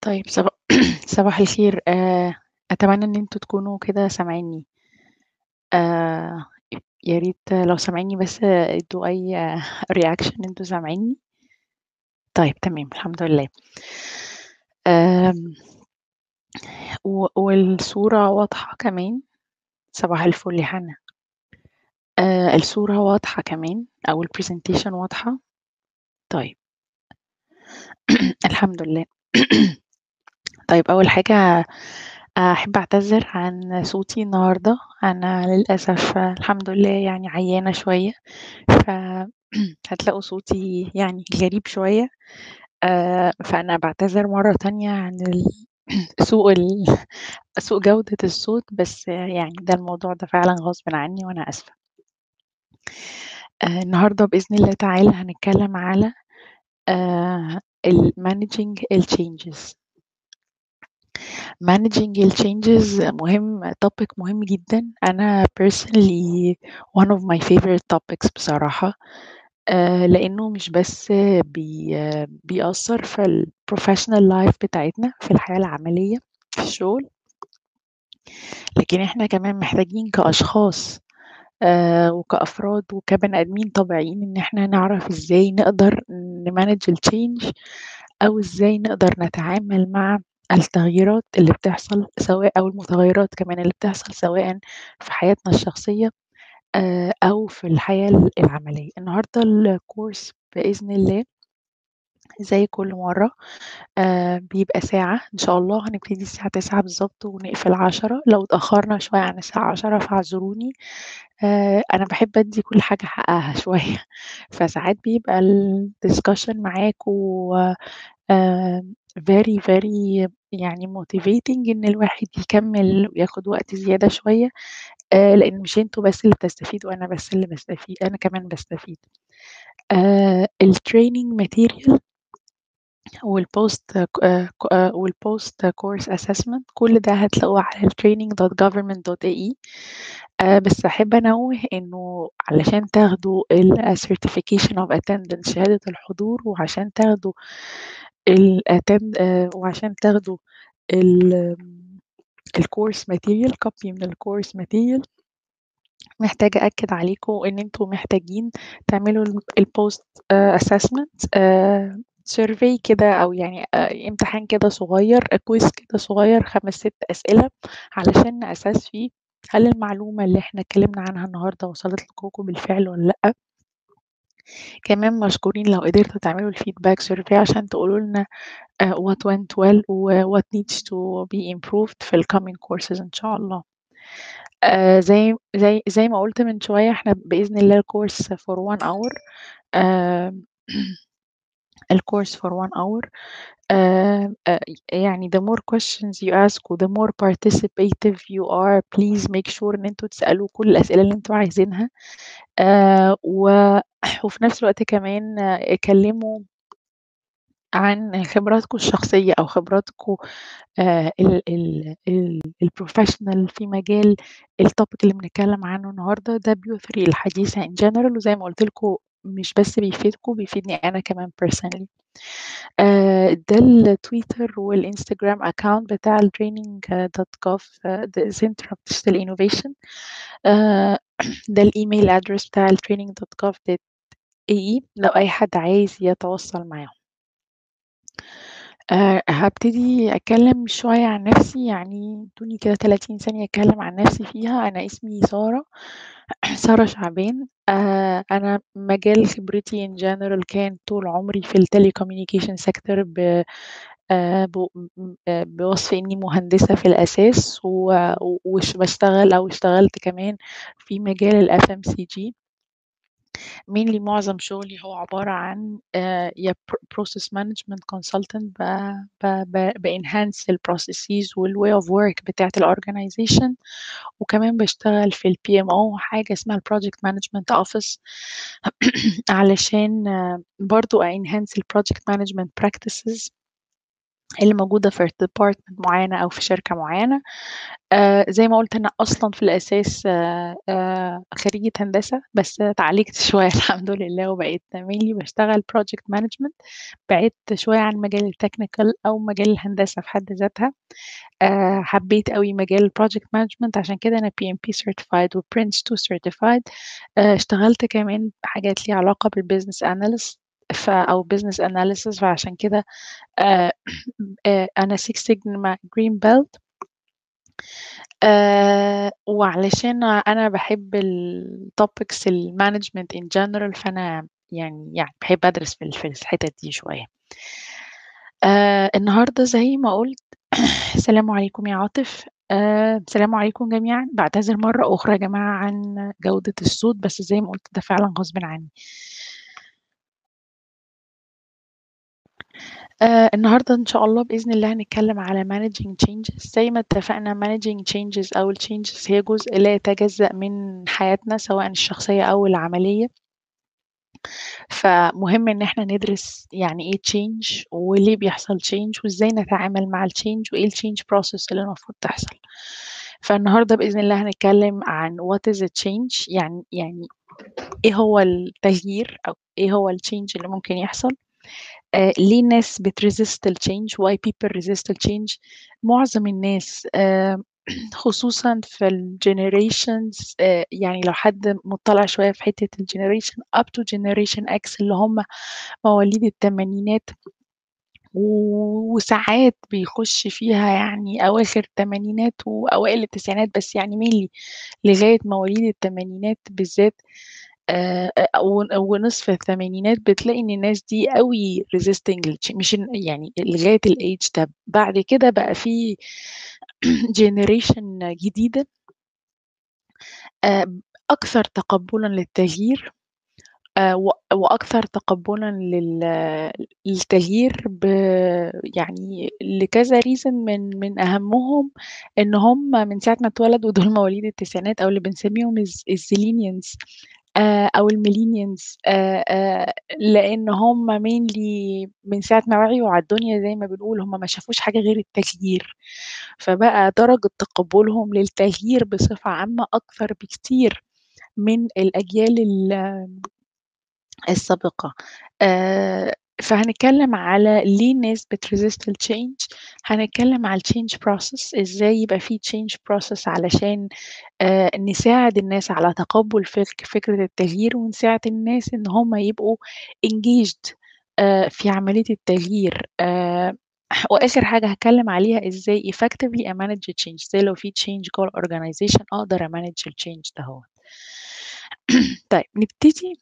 طيب صبا صباح الخير، آآ أتمنى إن أنتم تكونوا كده سامعينّي. آآ ي يا ريت لو سامعينّي بس ادّوا أي reaction إن أنتم سامعينّي. طيب تمام، الحمد لله. آمم و والصورة واضحة كمان؟ صباح الفل يا حنا. آآ الصورة واضحة كمان أو الpresentation واضحة؟ طيب. الحمد لله. طيب أول حاجة أحب أعتذر عن صوتي النهارده، أنا للأسف الحمد لله يعني عيانة شوية، ف هتلاقوا صوتي يعني غريب شوية، آآ فأنا باعتذر مرّة تانية عن ال سوء ال سوء جودة الصوت، بس يعني ده الموضوع ده فعلًا غصبٍ عني وأنا آسفة. آآ النهارده بإذن الله تعالى هنتكلم على آآ ال managing الchanges. managing الchanges مهم topic مهم جدًا، أنا personally one of my favorite topics بصراحة، آآ لإنه مش بس بي بيأثّر في الprofessional life بتاعتنا، في الحياة العملية، في الشغل. لكن إحنا كمان محتاجين كأشخاص آآ وكأفراد وكبني آدمين طبيعيين إن إحنا نعرف إزاي نقدر نmanage الchange أو إزاي نقدر نتعامل مع التغييرات اللي بتحصل سواء أو المتغيرات كمان اللي بتحصل سواءً في حياتنا الشخصية آآ أو في الحياة ال العملية. النهارده الcourse بإذن الله زي كل مرّة آآ بيبقى ساعة إن شاء الله، هنبتدي الساعة 09:00 بالضبط ونقفل 10:00 لو اتأخرنا شوية عن الساعة 10:00 فاعذروني. آآ أنا باحب أدّي كل حاجة حقها شوية، فساعات بيبقى الdiscussion معاكم آآ very very يعني motivating إن الواحد يكمّل وياخد وقت زيادة شوية، آآ لإن مش أنتم بس اللي بتستفيدوا، أنا بس اللي باستفيد، أنا كمان باستفيد. آآ الtraining material والpost ك آآ ك آآ والpost course assessment كل ده هتلاقوه على الtraining.government.ae آآ بس أحب أنوّه إنه علشان تاخدوا الcertification of attendance شهادة الحضور وعشان تاخدوا الattend آآ وعشان تاخدوا ال الcourse material copy من الcourse material محتاجة أأكد عليكم إن أنتم محتاجين تعملوا ال الpost آآ assessment آآ survey كده أو يعني آآ امتحان كده صغير quiz كده صغير 5، 6 أسئلة علشان نأسس فيه هل المعلومة اللي إحنا اتكلمنا عنها النهارده وصلت لكم بالفعل والّا لأ. كمان مشكورين لو قدرتوا تعملوا الfeedback survey عشان تقولوا لنا آآ what went well وwhat needs to be improved في الcoming courses إن شاء الله. آآ زي زي زي ما قُلت من شوية إحنا بإذن الله الcourse for 1 hour آمم الcourse for 1 hour آآ أ يعني the more questions you ask و the more participative you are please make sure إن أنتم تسألوا كل الأسئلة اللي أنتم عايزينها آآ و وفي نفس الوقت كمان اتكلموا عن خبراتكم الشخصية أو خبراتكم آآ ال ال ال الprofessional في مجال الtopic اللي بنتكلم عنه النهارده، ده بيثري الحديث in general وزي ما قُلت لكم مش بس بيفيدكم، بيفيدني أنا كمان personally. آآ ده الTwitter والInstagram account بتاع الtraining.gov the center of digital innovation آآ ده الemail address بتاع الtraining.gov.ae لو أي حد عايز يتواصل معاهم. آآ هابتدي أتكلم شوية عن نفسي، يعني ادوني كده 30 ثانية أتكلم عن نفسي فيها، أنا اسمي سارة، سارة شعبان، آآ أنا مجال خبرتي in general كان طول عمري في الtelecommunication sector ب آآ ب م آآ بوصف إني مهندسة في الأساس و وش باشتغل أو اشتغلت كمان في مجال الFMCG. mainly معظم شغلي هو عبارة عن آآ يا pro process management consultant ب ب ب بenhance الprocesses والway of work بتاعة الorganization وكمان باشتغل في الPMO حاجة اسمها الproject management office علشان برضه أenhance الproject management practices اللي موجودة في department معيّنة أو في شركة معيّنة. آآ زي ما قُلت أنا أصلًا في الأساس آآ خريجة هندسة، بس اتعالجت شوية الحمد لله وبقيت mainly باشتغل project management بعدت شوية عن مجال الtechnical أو مجال الهندسة في حد ذاتها. آآ حبيت أوي مجال الproject management عشان كده أنا PMP certified وPRINCE2 certified. آآ اشتغلت كمان حاجات ليها علاقة بالbusiness analyst ف أو business analysis فعشان كده آآ آآ أنا six sigma green belt. آآ وعلشان أنا باحب الtopics الmanagement in general فأنا يعني يعني باحب أدرس في ال في الحتت دي شوية. آآ النهارده زي ما قُلت السلام عليكم يا عاطف. آآ السلام عليكم جميعًا، باعتذر مرّة أخرى يا جماعة عن جودة الصوت، بس زي ما قُلت ده فعلًا غصبٍ عني. آآ النهارده إن شاء الله بإذن الله هنتكلم على managing changes زي ما اتفقنا managing changes أو الchanges هي جزء لا يتجزأ من حياتنا سواء الشخصية أو العملية. فمهم إن إحنا ندرس يعني إيه change وليه بيحصل change وإزاي نتعامل مع الchange وإيه الchange process اللي المفروض تحصل. فالنهارده بإذن الله هنتكلم عن what is a change يعني يعني إيه هو التغيير أو إيه هو الchange اللي ممكن يحصل. آآ ليه الناس بتresist الchange why people resist الchange. معظم الناس آآ خصوصًا في الgenerations آآ يعني لو حد مُطّلع شوية في حتة الgeneration up to generation X اللي هم مواليد التمانينات و وساعات بيخش فيها يعني أواخر التمانينات وأوائل التسعينات بس يعني mainly لغاية مواليد التمانينات بالذات آآ أ ون ونصف الثمانينات بتلاقي إن الناس دي أوي resisting الch مش إن يعني لغاية الage ده. بعد كده بقى في generation جديدة آآ أكثر تقبُّلًا للتغيير آآ و وأكثر تقبُّلًا لل للتغيير ب يعني لكذا reason من من أهمهم إن هم من ساعة ما اتولدوا دول مواليد التسعينات أو اللي بنسميهم الز الzillennials آآ أو الmillennials آآ آآ لإن هم mainly من ساعة ما وعيوا على الدنيا زي ما بنقول هم ما شافوش حاجة غير التغيير. فبقى درجة تقبُّلهم للتغيير بصفة عامة أكثر بكتير من الأجيال ال السابقة. آآ فهنتكلم على ليه الناس بتresist الchange، هنتكلم على الchange process إزاي يبقى في change process علشان آآ نساعد الناس على تقبُّل فك فكرة التغيير ونساعد الناس إن هم يبقوا engaged آآ في عملية التغيير. آآ وآخر حاجة هاتكلم عليها إزاي effectively أmanage الchange إزاي لو في change جوّه الorganization أقدر أmanage الchange دهّوة. طيب نبتدي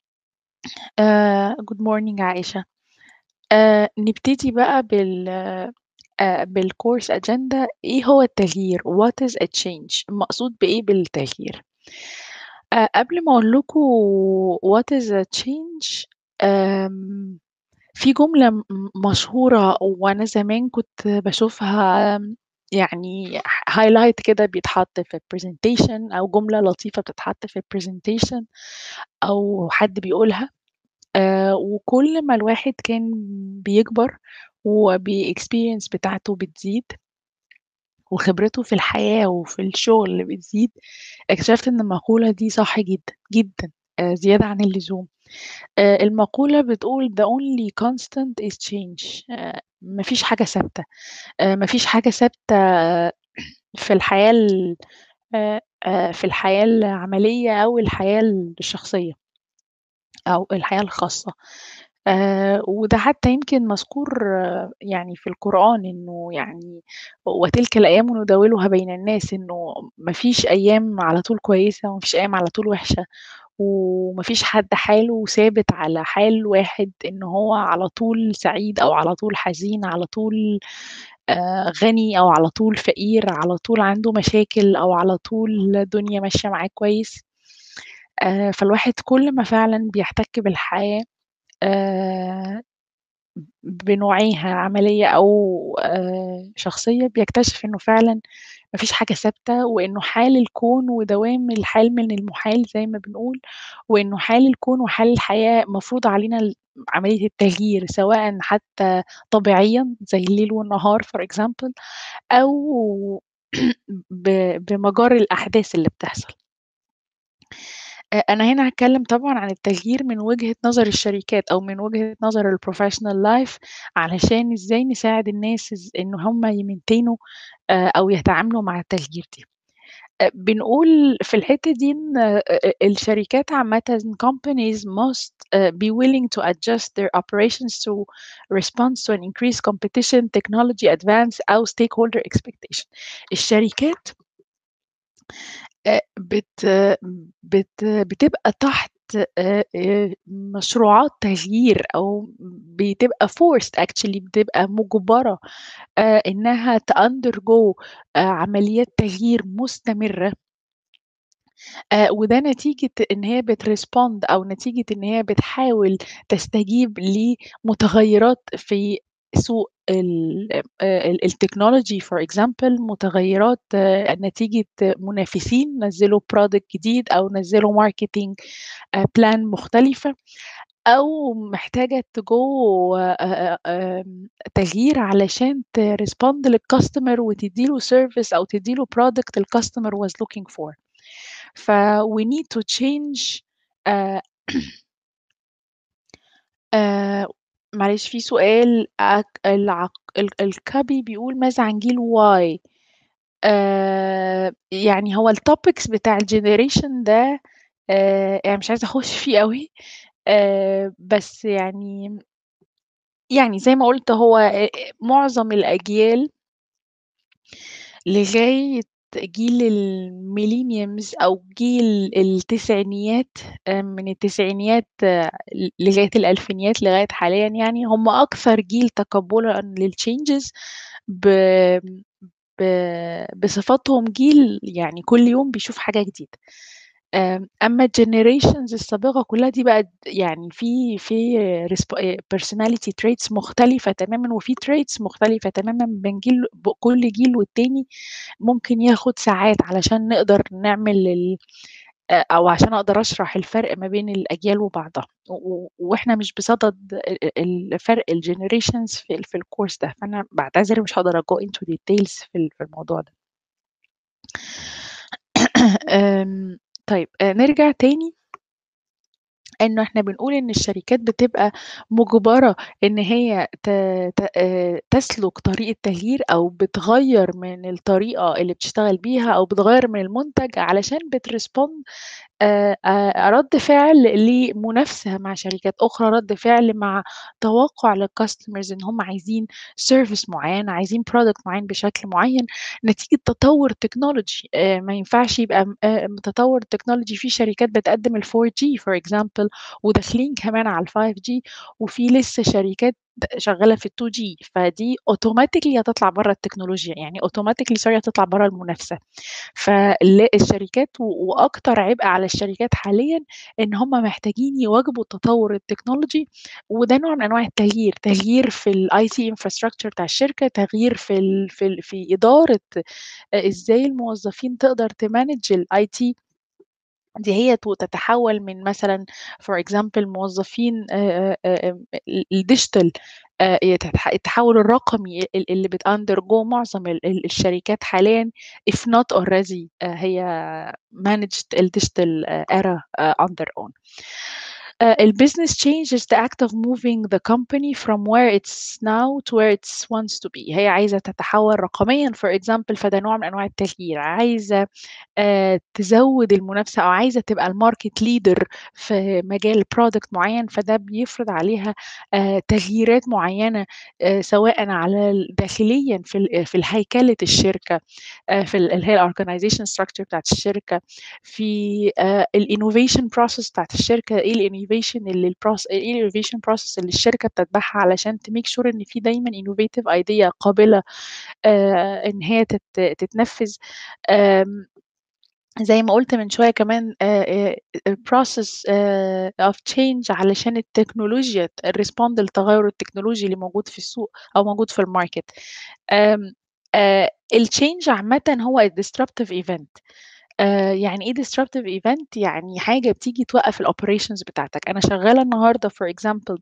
آآ good morning عائشة. آآ نبتدي بقى بال آآ بالcourse agenda إيه هو التغيير what is a change المقصود بإيه بالتغيير؟ آآ قبل ما أقول لكم what is a change آمم في جملة م مشهورة وأنا زمان كنت باشوفها يعني ح highlight كده بيتحط في الpresentation أو جملة لطيفة بتتحط في الpresentation أو حد بيقولها آآ وكل ما الواحد كان بيكبر وبالexperience بتاعته بتزيد وخبرته في الحياة وفي الشغل بتزيد، اكتشفت إن المقولة دي صح جدًا، جدًا آآ زيادة عن اللزوم. آآ المقولة بتقول the only constant is change آآ ما فيش حاجة ثابتة. آآ ما فيش حاجة ثابتة في الحياة ال آآ آآ في الحياة العملية أو الحياة الشخصية. أو الحياة الخاصة. آآ وده حتى يمكن مذكور يعني في القرآن إنه يعني وتلك الأيام نداولها بين الناس، إنه ما فيش أيام على طول كويسة وما فيش أيام على طول وحشة، وما فيش حد حاله ثابت على حال واحد إن هو على طول سعيد أو على طول حزين، على طول آآ غني أو على طول فقير، على طول عنده مشاكل أو على طول الدنيا ماشية معاه كويس. آآ فالواحد كل ما فعلًا بيحتك بالحياة آآ بنوعيها عملية أو آآ شخصية، بيكتشف إنه فعلًا ما فيش حاجة ثابتة، وإنه حال الكون ودوام الحال من المحال زي ما بنقول، وإنه حال الكون وحال الحياة مفروض علينا ال عملية التغيير، سواءً حتى طبيعيًا زي الليل والنهار for example أو ب بمجار الأحداث اللي بتحصل. أ أنا هنا هاتكلم طبعًا عن التغيير من وجهة نظر الشركات أو من وجهة نظر الprofessional life علشان إزاي نساعد الناس إز إن هم يمينتينوا آآ أو يتعاملوا مع التغيير دي. أ بنقول في الحتة دي إن أ أ الشركات عامةً companies must آآ be willing to adjust their operations to respond to an increased competition, technology advance أو stakeholder expectation. الشركات أ بت بت بتبقى تحت آآ آآ مشروعات تغيير أو بتبقى forced actually بتبقى مُجبرة آآ إنها تundergo آآ عمليات تغيير مستمرة. آآ وده نتيجة إن هي بتrespond أو نتيجة إن هي بتحاول تستجيب لمتغيرات في سوق ال آآ ال التكنولوجي for example متغيرات نتيجة منافسين نزّلوا product جديد أو نزّلوا marketing آآ plan مختلفة، أو محتاجة تgo آآ آمم تغيير علشان تrespond للcustomer وتدّي له service أو تدّي له product الcustomer was looking for. ف we need to change آآ آآ معلش في سؤال أك العق ال الcopy بيقول ماذا عن جيل Y؟ آآ يعني هو الtopics بتاع الgeneration ده آآ يعني مش عايزة أخُش فيه أوي، آآ بس يعني يعني زي ما قُلت هو أ معظم الأجيال لغاية جيل الmillenniums أو جيل التسعينيات آآ من التسعينيات ل لغاية الألفينيات لغاية حاليًا يعني، هم أكثر جيل تقبُّلًا للchanges ب ب بصفتهم جيل يعني كل يوم بيشوف حاجة جديدة. آمم أمّا الgenerations السابقة كلّها دي بقت يعني في في resp آآ personality traits مختلفة تمامًا وفي traits مختلفة تمامًا بين جيل ب كل جيل والتاني، ممكن ياخد ساعات علشان نقدر نعمل ال أ أو عشان أقدر أشرح الفرق ما بين الأجيال وبعضها، و و وإحنا مش بصدد أ أ الفرق الgenerations في ال في الcourse ده، فأنا باعتذر مش هاقدر أgo into details في ال في الموضوع ده. آمم طيب آآ نرجع تاني إنه إحنا بنقول إن الشركات بتبقى مُجبرة إن هي ت ت آآ تسلُك طريق التغيير أو بتغيّر من الطريقة اللي بتشتغل بيها أو بتغيّر من المنتج علشان بتrespond آآ آآ رَد فعل لمنافسة مع شركات أخرى، رَد فعل مع توقُّع للcustomers إن هم عايزين service معيّنة، عايزين product معيّن بشكل معيّن نتيجة تطوُّر التكنولوجي، آآ ما ينفعش يبقى م آآ تطوُّر التكنولوجي في شركات بتقدّم ال4G for example وداخلين كمان على ال5G وفي لسه شركات شغّالة في ال2G فدي automatically هتطلع برّه التكنولوجيا، يعني automatically sorry هتطلع برّه المنافسة. فال الشركات و وأكتر عبء على الشركات حاليًا إن هم محتاجين يواكبوا التطوُّر التكنولوجي وده نوع من أنواع التغيير، تغيير في الIT infrastructure بتاع الشركة، تغيير في ال في ال في إدارة أ إزاي الموظفين تقدر تmanage الIT ديّة وتتحوّل من مثلًا for example موظفين آآ آآ آمم ال الdigital آآ يتتح التحوّل الرقمي ال اللي بتundergo معظم ال ال الشركات حاليًا if not already آآ هي managed الdigital era آآ on their own. آآ الbusiness change is the act of moving the company from where it's now to where it's wants to be هي عايزة تتحوّل رقميًا for example فده نوع من أنواع التغيير، عايزة آآ تزوّد المنافسة أو عايزة تبقى الmarket leader في مجال product معيّن، فده بيفرض عليها آآ تغييرات معيّنة آآ سواءً على ال داخليًا في ال في الهيكلة الشركة آآ في ال اللي هي الorganization structure بتاعة الشركة، في آآ الinnovation process بتاعة الشركة، إيه الinnovation اللي البروس إيه الinnovation process اللي الشركة بتتبعها علشان to make sure إن في دايمًا innovative idea قابلة آآ إن هي تت تتنفّذ. آمم زي ما قُلت من شوية كمان آآ آآ الprocess آآ of change علشان التكنولوجيا ت respond للتغيُّر التكنولوجي اللي موجود في السوق أو موجود في الmarket. آمم آآ الchange عامةً هو disruptive event. آآ يعني إيه disruptive event؟ يعني حاجة بتيجي توقّف الoperations بتاعتك. أنا شغّالة النهارده for example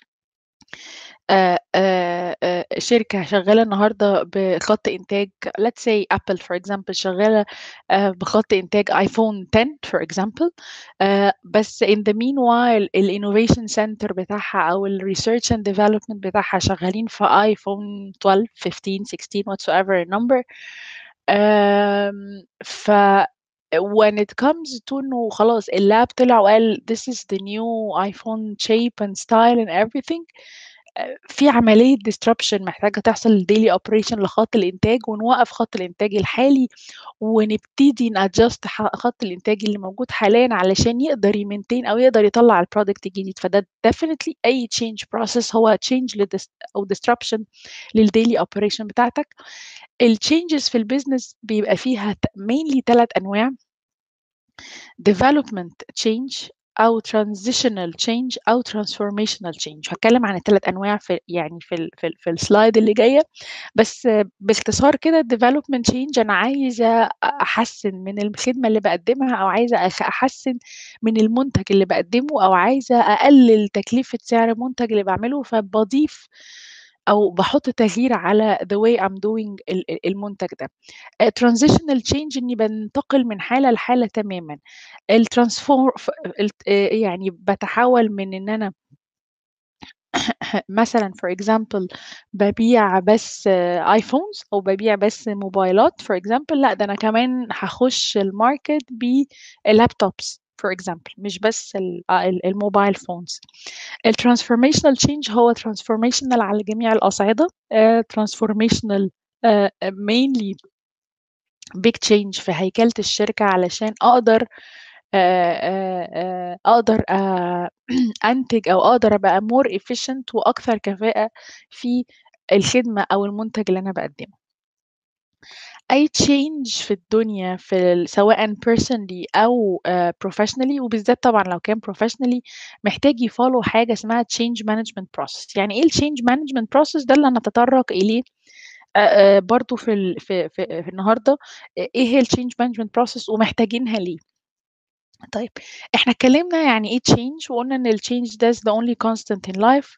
آآ آآ آآ شركة شغّالة النهارده بخط إنتاج let's say Apple for example شغّالة آآ بخط إنتاج iPhone 10 for example آآ بس in the meanwhile الinnovation center بتاعها أو الresearch and development بتاعها شغّالين في iPhone 12، 15، 16 whatsoever number آمم ف when it comes to إنه خلاص اللاب طلع وقال this is the new iPhone shape and style and everything آآ في عملية disruption محتاجة تحصل daily operation لخط الإنتاج ونوقّف خط الإنتاج الحالي ونبتدي نadjust ح خط الإنتاج اللي موجود حاليًا علشان يقدر يmaintain أو يقدر يطلّع الproduct الجديد، فده definitely أي change process هو change لdis أو disruption للdaily operation بتاعتك. الchanges في الbusiness بيبقى فيها ت mainly 3 أنواع development change أو transitional change أو transformational change. هاتكلّم عن ال3 أنواع في يعني في ال في ال في الslide اللي جاية، بس باختصار كده الdevelopment change أنا عايزة أ أحسّن من الخدمة اللي باقدّمها أو عايزة أخ أحسّن من المنتج اللي باقدّمه أو عايزة أقلّل تكلفة سعر المنتج اللي باعمله، فباضيف أو باحُط تغيير على the way I'm doing ال ال المنتج ده. آآ transitional change إنّي بانتقل من حالة لحالة تمامًا. الtransfor ف الت آآ يعني باتحوّل من إن أنا مثلًا for example بابيع بس iPhones أو بابيع بس موبايلات for example لأ، ده أنا كمان هاخُش الmarket بlaptops for example مش بس ال آه ال الmobile phones. الtransformational change هو transformational على جميع الأصعدة، آآ transformational آآ mainly big change في هيكلة الشركة علشان أقدر آآ آآ آآ أقدر آآ أنتج أو أقدر أبقى more efficient وأكثر كفاءة في الخدمة أو المنتج اللي أنا باقدّمه. أي change في الدنيا في ال سواءً personally أو آآ professionally وبالذات طبعًا لو كان professionally محتاج يfollow حاجة اسمها change management process. يعني إيه الchange management process؟ ده اللي هنتطرق إليه آآ آآ برضه في ال في في في النهارده إ إيه هي الchange management process ومحتاجينها ليه؟ طيب إحنا اتكلّمنا يعني إيه change وقُلنا إن الchange ده is the only constant in life.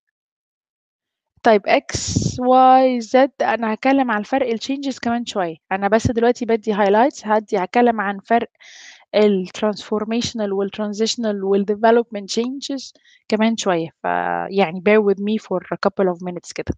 طيب X، Y، Z أنا هاتكلّم عن فرق الchanges كمان شوية. أنا بس دلوقتي بادّي highlights هادّي هاتكلّم عن فرق الtransformational والtransitional والdevelopment changes كمان شوية، فيعني bear with me for a couple of minutes كده.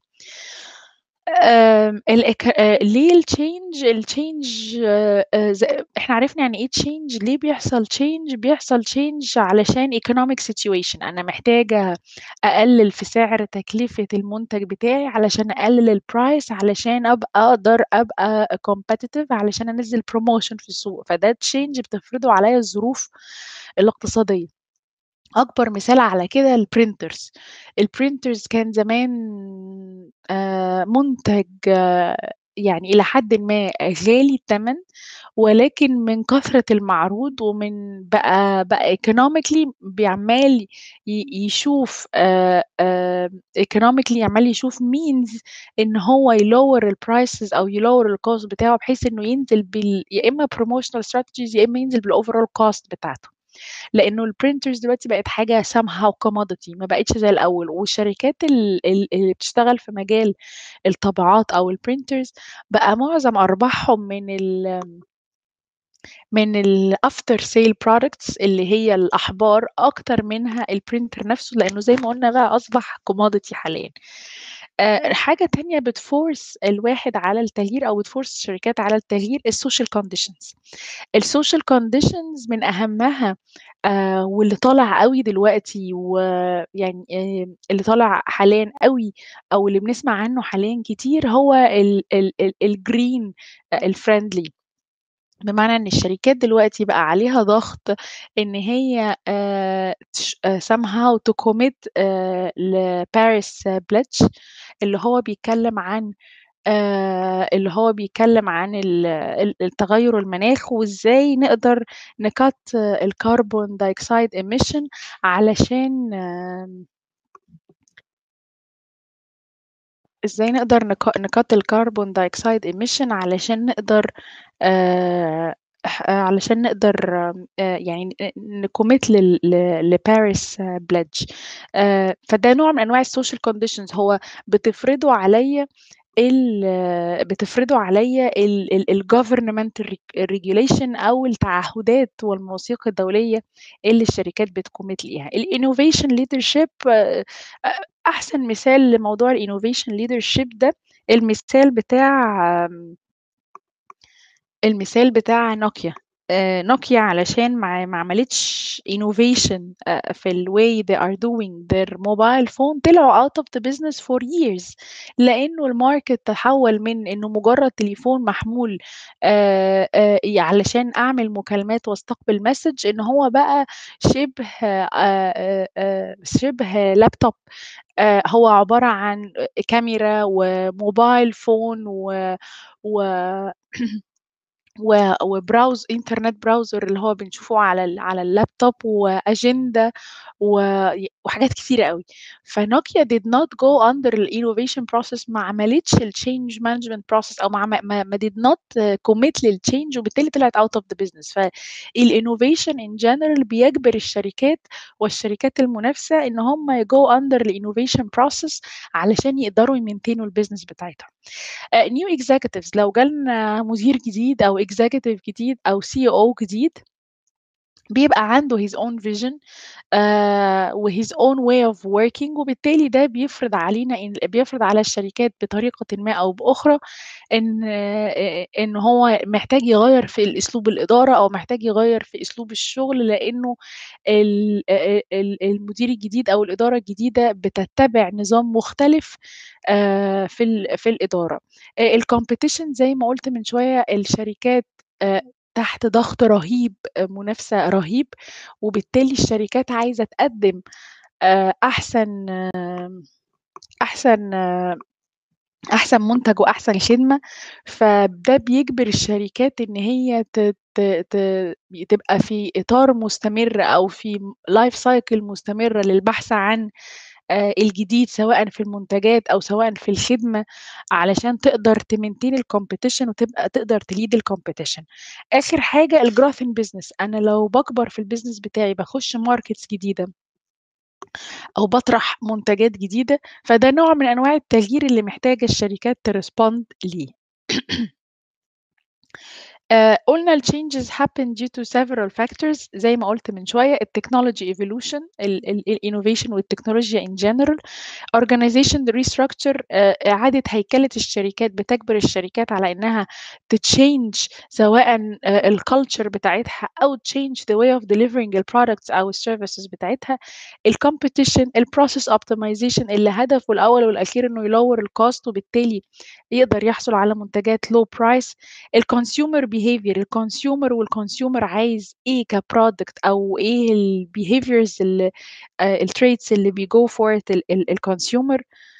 آمم الإك آآ ليه الchange؟ الchange آآ ز إحنا عرفنا يعني إيه change، ليه بيحصل change؟ بيحصل change علشان economic situation أنا محتاجة أقلّل في سعر تكلفة المنتج بتاعي علشان أقلّل الprice علشان أبقى أقدر أبقى competitive علشان أنزّل promotion في السوق، فده change بتفرضه عليّا الظروف الاقتصادية. أكبر مثال على كده الprinters. الprinters كان زمان آآ منتج يعني إلى حدٍ ما غالي التمن، ولكن من كثرة المعروض ومن بقى بقى economically ب عمّال ي يشوف آآ آآ economically عمّال يشوف means إن هو يlower الprices أو يlower الcost بتاعه بحيث إنه ينزل بال يا إمّا promotional strategies يا إمّا ينزل بالoverall cost بتاعته. لإنه الprinters دلوقتي بقت حاجة somehow commodity ما بقتش زي الأول، والشركات ال ال اللي بتشتغل في مجال الطابعات أو الprinters بقى معظم أرباحهم من ال من الafter sale products اللي هي الأحبار أكتر منها الprinter نفسه، لإنه زي ما قُلنا بقى أصبح commodity حاليًا. آآ حاجة تانية بتforce الواحد على التغيير أو بتforce الشركات على التغيير الsocial conditions. الsocial conditions من أهمها آآ واللي طالع أوي دلوقتي ويعني آآ اللي طالع حاليًا أوي أو اللي بنسمع عنه حاليًا كتير هو ال ال ال الgreen آآ الfriendly. بمعنى إن الشركات دلوقتي بقى عليها ضغط إن هي آآ تش somehow to commit آآ لParis pledge اللي هو بيتكلّم عن آآ اللي هو بيتكلّم عن ال ال التغيُّر المناخ وإزاي نقدر نcut الcarbon dioxide emission علشان آمم إزاي نقدر نك نcut الcarbon dioxide emission علشان نقدر آآ ح علشان نقدر آآ يعني ن نcommit لل ل لParis pledge آآ فده نوع من أنواع الsocial conditions هو بتفرضه عليّا ال بتفرضه عليّا ال ال الgovernment reg regulation أو التعهدات والمواثيق الدولية اللي الشركات بتcommit ليها. الinnovation leadership أ أحسن مثال لموضوع الinnovation leadership ده المثال بتاع آمم المثال بتاع نوكيا. آآ نوكيا علشان ما ما عملتش innovation آآ في الway they are doing their mobile phone طلعوا out of the business for years لإنه الmarket تحوّل من إنه مجرّد تليفون محمول آآ آآ ي علشان أعمل مكالمات واستقبل message إن هو بقى شِبه آآ آآ شِبه laptop آآ هو عبارة عن كاميرا وmobile phone و و و وbrowse internet browser اللي هو بنشوفه على ال على اللابتوب وأجندة وي وحاجات كتيرة أوي. فنوكيا did not go under الinnovation process ما عملتش الchange management process أو ما عم ما ما did not commit للchange وبالتالي طلعت out of the business. فالinnovation in general بيجبر الشركات والشركات المنافسة إن هم يgo under الinnovation process علشان يقدروا يمينتينوا الbusiness بتاعتهم. آآ new executives لو جالنا مدير جديد أو executive جديد أو CEO جديد بيبقى عنده his own vision آآ وhis own way of working وبالتالي ده بيفرض علينا إن بيفرض على الشركات بطريقةٍ ما أو بأخرى إن آآ إن هو محتاج يغيّر في الأسلوب الإدارة أو محتاج يغيّر في أسلوب الشغل لإنه ال آآ ال المدير الجديد أو الإدارة الجديدة بتتّبع نظام مختلف آآ في ال في الإدارة. آآ الcompetition زي ما قُلت من شوية الشركات آآ تحت ضغط رهيب، منافسة رهيب، وبالتالي الشركات عايزة تقدّم آآ أحسن أحسن أحسن منتج وأحسن خدمة، فده بيجبر الشركات إن هي ت ت ت تبقى في إطار مستمر أو في life cycle مستمرة للبحث عن آآ الجديد سواءً في المنتجات أو سواءً في الخدمة علشان تقدر تmaintain الcompetition وتبقى تقدر تlead الcompetition. آخر حاجة الgrowth in business أنا لو باكبر في الbusiness بتاعي باخش markets جديدة أو باطرح منتجات جديدة، فده نوع من أنواع التغيير اللي محتاجة الشركات تrespond ليه. آآ قُلنا الchanges happen due to several factors زي ما قُلت من شوية الtechnology evolution ال ال الinnovation والتكنولوجيا in general organization restructure آآ إعادة هيكلة الشركات بتجبر الشركات على إنها تchange سواءً آآ الculture بتاعتها أو تchange the way of delivering الproducts أو الservices بتاعتها. الcompetition الprocess optimization اللي هدفه الأول والأخير إنه يلوّر الcost وبالتالي يقدر يحصل على منتجات low price. الconsumer behavior الconsumer والconsumer عايز إيه كproduct أو إيه الbehaviors ال آآ الtraits اللي بيgo for it ال ال الconsumer.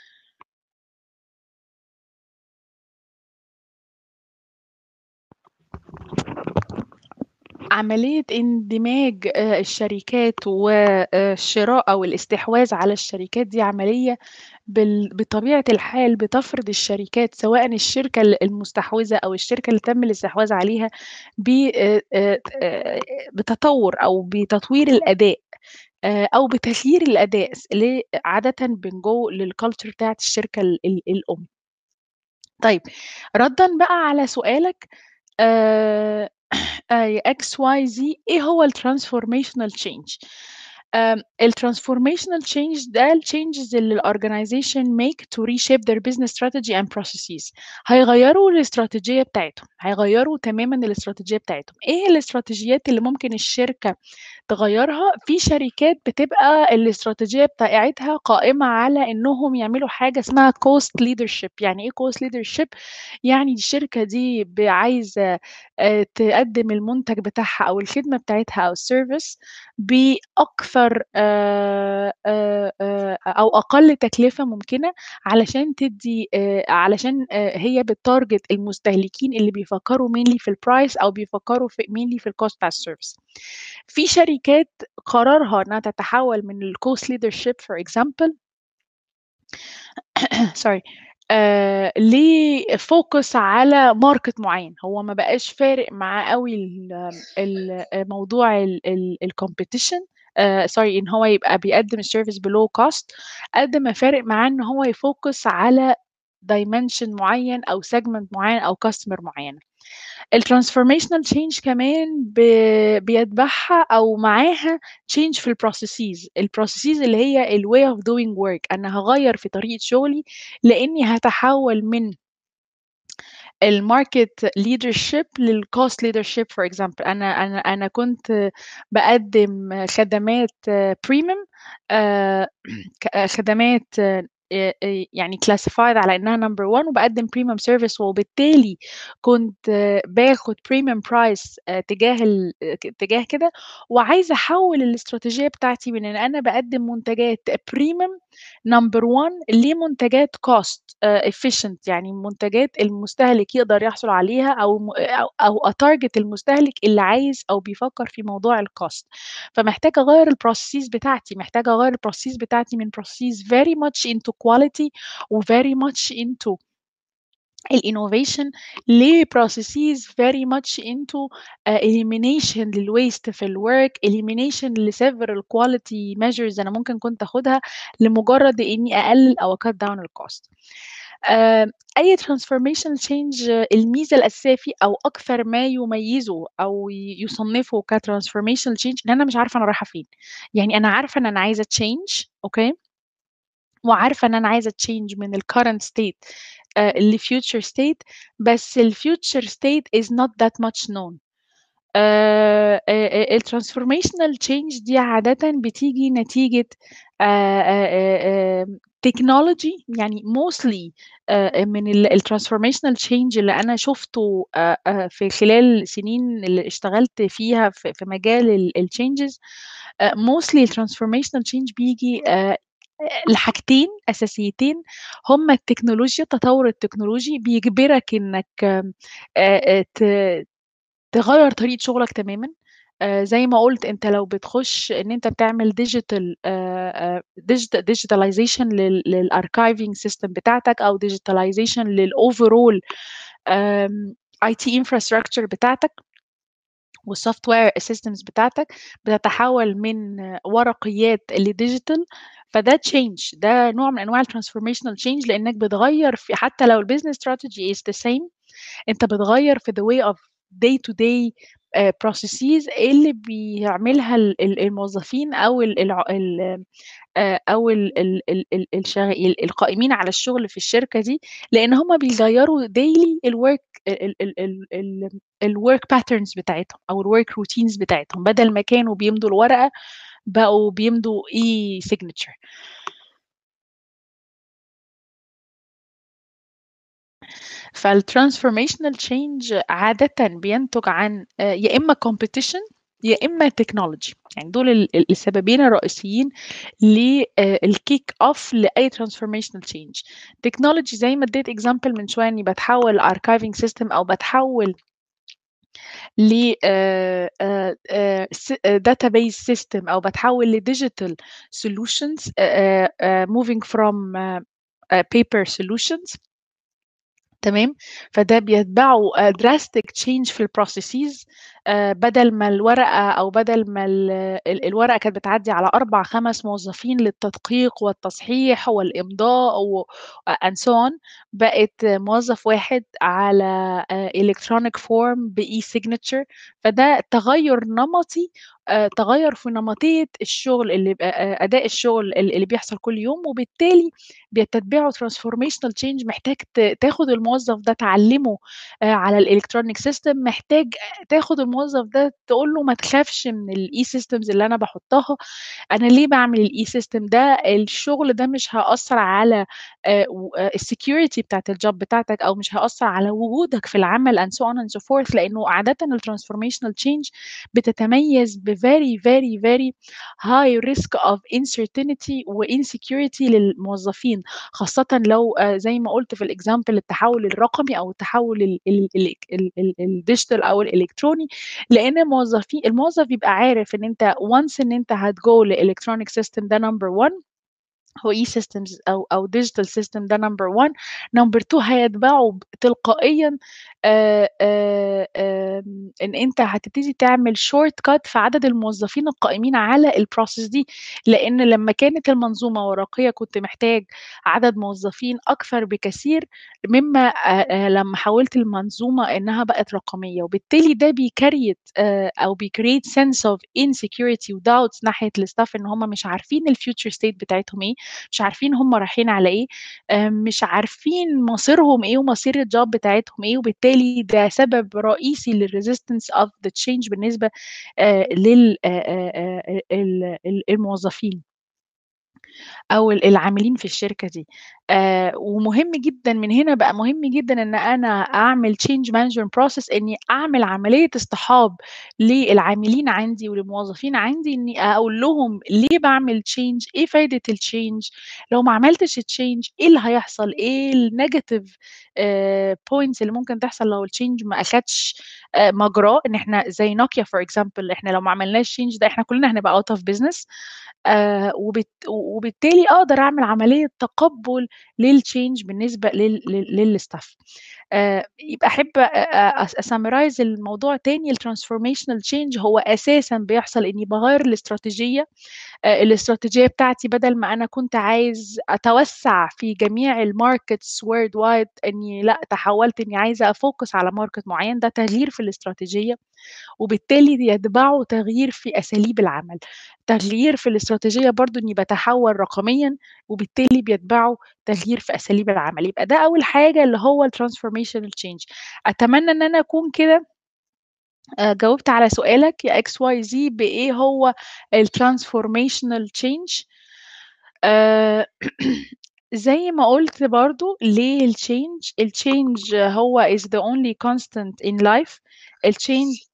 عملية اندماج آآ الشركات والشراء أو الاستحواذ على الشركات دي عملية بال بطبيعة الحال بتفرض الشركات سواءً الشركة ال المستحوذة أو الشركة اللي تم الاستحواذ عليها ب آآ آآ آآ بتطوّر أو بتطوير الأداء آآ أو بتغيير الأداء س ل عادةً بنgo للculture بتاعة الشركة ال ال الأم. طيب ردًا بقى على سؤالك آآ آآ XYZ إيه هو الtransformational change؟ آمم الtransformational change ده الchanges اللي الorganization make to reshape their business strategy and processes هيغيّروا الاستراتيجية بتاعتهم، هيغيّروا تمامًا الاستراتيجية بتاعتهم. إيه الاستراتيجيات اللي ممكن الشركة تغيّرها، في شركات بتبقى الاستراتيجية بتاعتها قائمة على إنهم يعملوا حاجة اسمها cost leadership يعني إيه cost leadership؟ يعني الشركة دي ب عايزة آآ تقدّم المنتج بتاعها أو الخدمة بتاعتها أو الservice بأكثر آآ آآ آآ أو أقل تكلفة ممكنة علشان تدّي آآ علشان آآ هي بتtarget المستهلكين اللي بيفكّروا mainly في الprice أو بيفكّروا في mainly في الcost بتاع الservice. في شركات قرارها إنها تتحوّل من الcost leadership for example sorry آآ لfocus على market معيّن، هو ما بقاش فارق معاه أوي ال ال آآ موضوع ال ال الcompetition آآ sorry إن هو يبقى بيقدّم الservice بlow cost قد ما فارق معاه إن هو يfocus على dimension معيّن أو segment معيّن أو customer معيّنة. الtransformational change كمان ب بيتبعها أو معاها change في الprocesses، الprocesses اللي هي الway of doing work أنا هاغيّر في طريقة شغلي لإني هاتحوّل من الmarket leadership للcost leadership for example أنا أنا أنا كنت باقدّم خدمات premium آآ ك خدمات آآ آآ يعني classified على إنها number one وباقدّم premium service وبالتالي كنت باخد premium price آآ تجاه ال ك تجاه كده، وعايزة أحوّل الاستراتيجية بتاعتي من إن أنا باقدّم منتجات premium number one لمنتجات cost آآ efficient يعني منتجات المستهلك يقدر يحصل عليها أو م أو أو أtarget المستهلك اللي عايز أو بيفكّر في موضوع الcost فمحتاجة أغيّر الprocesses بتاعتي، محتاجة أغيّر الprocesses بتاعتي من processes very much into quality وvery much into الinnovation لprocesses very much into آآ elimination للwaste في الwork elimination لseveral quality measures أنا ممكن كنت آخُدها لمجرّد إني أقلل أو أcut down الcost. آآ أي transformational change الميزة الأساسية فيه أو أكثر ما يميّزه أو ي يصنّفه كtransformational change إن أنا مش عارفة أنا رايحة فين، يعني أنا عارفة إن أنا عايزة change أوكي، وعارفة إن أنا عايزة change من الcurrent state آآ لfuture state بس الfuture state is not that much known. آآ آآ الtransformational change دي عادةً بتيجي نتيجة آآ آآ آمم technology يعني mostly آآ من ال الtransformational change اللي أنا شُفته آآ آآ في خلال السنين اللي اشتغلت فيها في في مجال ال الchanges آآ mostly الtransformational change بييجي آآ لحاجتين أساسيتين هُم التكنولوجيا، التطوّر التكنولوجي بيجبرك إنّك آمم آآ ت تغيّر طريقة شغلك تمامًا، آآ زي ما قُلت أنت لو بتخش إن أنت بتعمل digital آآ آآ digita digitalization لل للarchiving system بتاعتك أو digitalization للoverall آمم IT infrastructure بتاعتك والsoftware systems بتاعتك بتتحوّل من ورقيات لdigital فده change ده نوع من أنواع الtransformational change لإنّك بتغيّر في حتى لو الbusiness strategy is the same أنت بتغيّر في the way of day to day آآ processes اللي بيعملها ال ال الموظفين أو ال الع ال آآ أو ال ال ال ال الشغ ال القائمين على الشغل في الشركة دي، لإن هُم بيغيّروا daily الwork ال ال ال ال الwork patterns بتاعتهم أو الwork routines بتاعتهم، بدل ما كانوا بيمضوا الورقة بقوا بيمضوا e-signature. فالtransformational change عادةً بينتج عن آآ يا إمّا competition يا إمّا technology يعني دول ال ال السببين الرئيسيين ل آآ الkick off لأي transformational change. technology زي ما ادّيت example من شوية إنّي باتحوّل archiving system أو باتحوّل ل آآ آآ آآ س database system أو باتحوّل لdigital solutions آآ آآ moving from آآ paper solutions تمام، فده بيتبعه آآ drastic change في الprocesses آآ بدل ما الورقة أو بدل ما ال ال الورقة كانت بتعدّي على 4، 5 موظفين للتدقيق والتصحيح والإمضاء و and so on بقت موظف واحد على آآ electronic form بe-signature فده تغيُّر نمطي آآ تغيّر في نمطية الشغل اللي ب أ أداء الشغل ال اللي بيحصل كل يوم، وبالتالي بتتبعه transformational change محتاج ت تاخد الموظف ده تعلّمه آآ على الelectronic system محتاج تاخد الموظف ده تقول له ما تخافش من الe-systems اللي أنا باحطها، أنا ليه باعمل الe-system ده، الشغل ده مش هيأثّر على آآ و الsecurity بتاعة الjob بتاعتك أو مش هيأثّر على وجودك في العمل and so on and so forth لإنه عادةً الtransformational change بتتميز بvery very very high risk of uncertainty وinsecurity للموظفين، خاصةً لو آآ زي ما قُلت في الexample التحوّل الرقمي أو التحوّل ال ال ال ال ال الdigital أو الإلكتروني، لإن الموظفي الموظف بيبقى عارف إن أنت once إن أنت هتgo لelectronic system ده number one هو e-systems أو أو digital system ده number one number two هيتبعه ب تلقائيًا آآ آآ آمم إن أنت هتبتدي تعمل shortcut في عدد الموظفين القائمين على الprocess دي، لإن لمّا كانت المنظومة ورقية كنت محتاج عدد موظفين أكثر بكثير مما آآ لمّا حوّلت المنظومة إنها بقت رقمية، وبالتالي ده بيكريت آآ أو بيcreate sense of insecurity وdoubts ناحية الstaff إن هُم مش عارفين الfuture state بتاعتهم إيه، مش عارفين هُم رايحين على إيه، آآ مش عارفين مصيرهم إيه ومصير الjob بتاعتهم إيه، وبالتالي ده سبب رئيسي للresistance of the change بالنسبة آآ لل آآ آآ آآ ال ال الموظفين. أو ال العاملين في الشركة دي. آآ ومهم جدًا من هنا بقى مهم جدًا إن أنا أعمل change management process إني أعمل عملية اصطحاب للعاملين عندي وللموظفين عندي إني أقول لهم ليه باعمل change، إيه فايدة الchange، لو ما عملتش الchange إيه اللي هيحصل، إيه الnegative آآ points اللي ممكن تحصل لو الchange ما أخدش آآ مجراه، إن إحنا زي Nokia for example إحنا لو ما عملناش change ده إحنا كلنا هنبقى out of business آآ وبالت وبالتالي أقدر أعمل عملية تقبُّل للchange بالنسبة لل لل للstaff. آآ يبقى أحب أ أ أس أsummarize الموضوع تاني الtransformational change هو أساسًا بيحصل إني باغيّر الاستراتيجية، آآ الاستراتيجية بتاعتي بدل ما أنا كنت عايز أتوسّع في جميع الmarkets worldwide إني لأ، تحوّلت إني عايزة أfocus على market معيّن، ده تغيير في الاستراتيجية، وبالتالي يتبعه تغيير في أساليب العمل. تغيير في الاستراتيجية برضه إني باتحوّل رقميًا، وبالتالي بيتبعه تغيير في أساليب العمل. يبقى ده أول حاجة اللي هو الtransformational change. أتمنى إن أنا أكون كده آآ جاوبت على سؤالك يا XYZ بإيه هو الtransformational change. آآ زي ما قُلت برضه ليه الchange، الchange هو is the only constant in life. الchange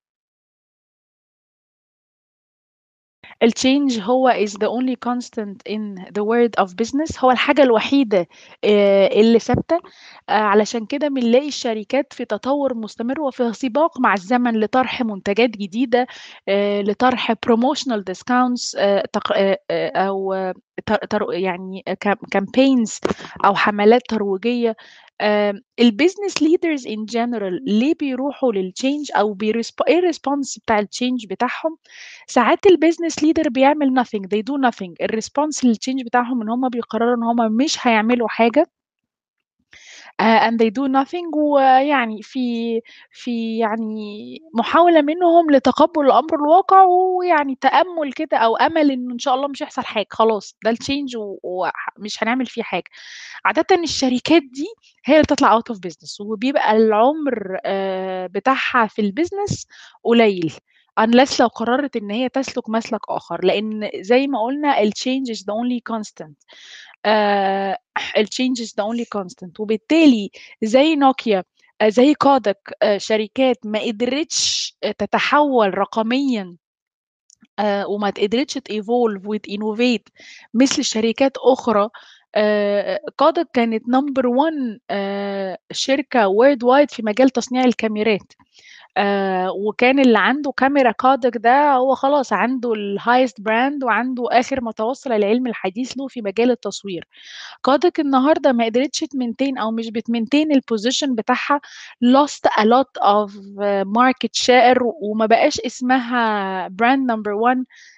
الchange هو is the only constant in the world of business هو الحاجة الوحيدة آآ اللي ثابتة، آآ علشان كده بنلاقي الشركات في تطوّر مستمر وفي سباق مع الزمن لطرح منتجات جديدة، آآ لطرح promotional discounts آآ تق آآ أو ت تر يعني ك campaigns أو حملات ترويجية. آمم الbusiness leaders in general ليه بيروحوا للchange أو بيرسب إيه الresponse بتاع الchange بتاعهم؟ ساعات الbusiness leader بيعمل nothing they do nothing الresponse للchange بتاعهم إن هُم بيقرروا إن هُم مش هيعملوا حاجة. آآ and they do nothing ويعني في في يعني محاولة منهم لتقبُّل الأمر الواقع ويعني تأمُّل كده أو أمل إنه إن شاء الله مش هيحصل حاجة، خلاص ده الchange و وح مش هنعمل فيه حاجة. عادةً الشركات دي هي اللي بتطلع out of business وبيبقى العُمر آآ بتاعها في الbusiness قليل unless لو قررت إن هي تسلك مسلك آخر، لإن زي ما قُلنا الchange is the only constant. آآ الchange is the only constant وبالتالي زي Nokia آآ زي Kodak آآ شركات ما قدرتش تتحوّل رقميًا آآ وما قدرتش تevolve وتinnovate مثل شركات أخرى آآ Kodak كانت number one آآ شركة worldwide في مجال تصنيع الكاميرات. آآ وكان اللي عنده كاميرا Kodak ده هو خلاص عنده الhighest brand وعنده آخر ما توصّل العلم الحديث له في مجال التصوير. Kodak النهارده ما قدرتش تmaintain أو مش بتmaintain الposition بتاعها lost a lot of market share وما بقاش اسمها brand number one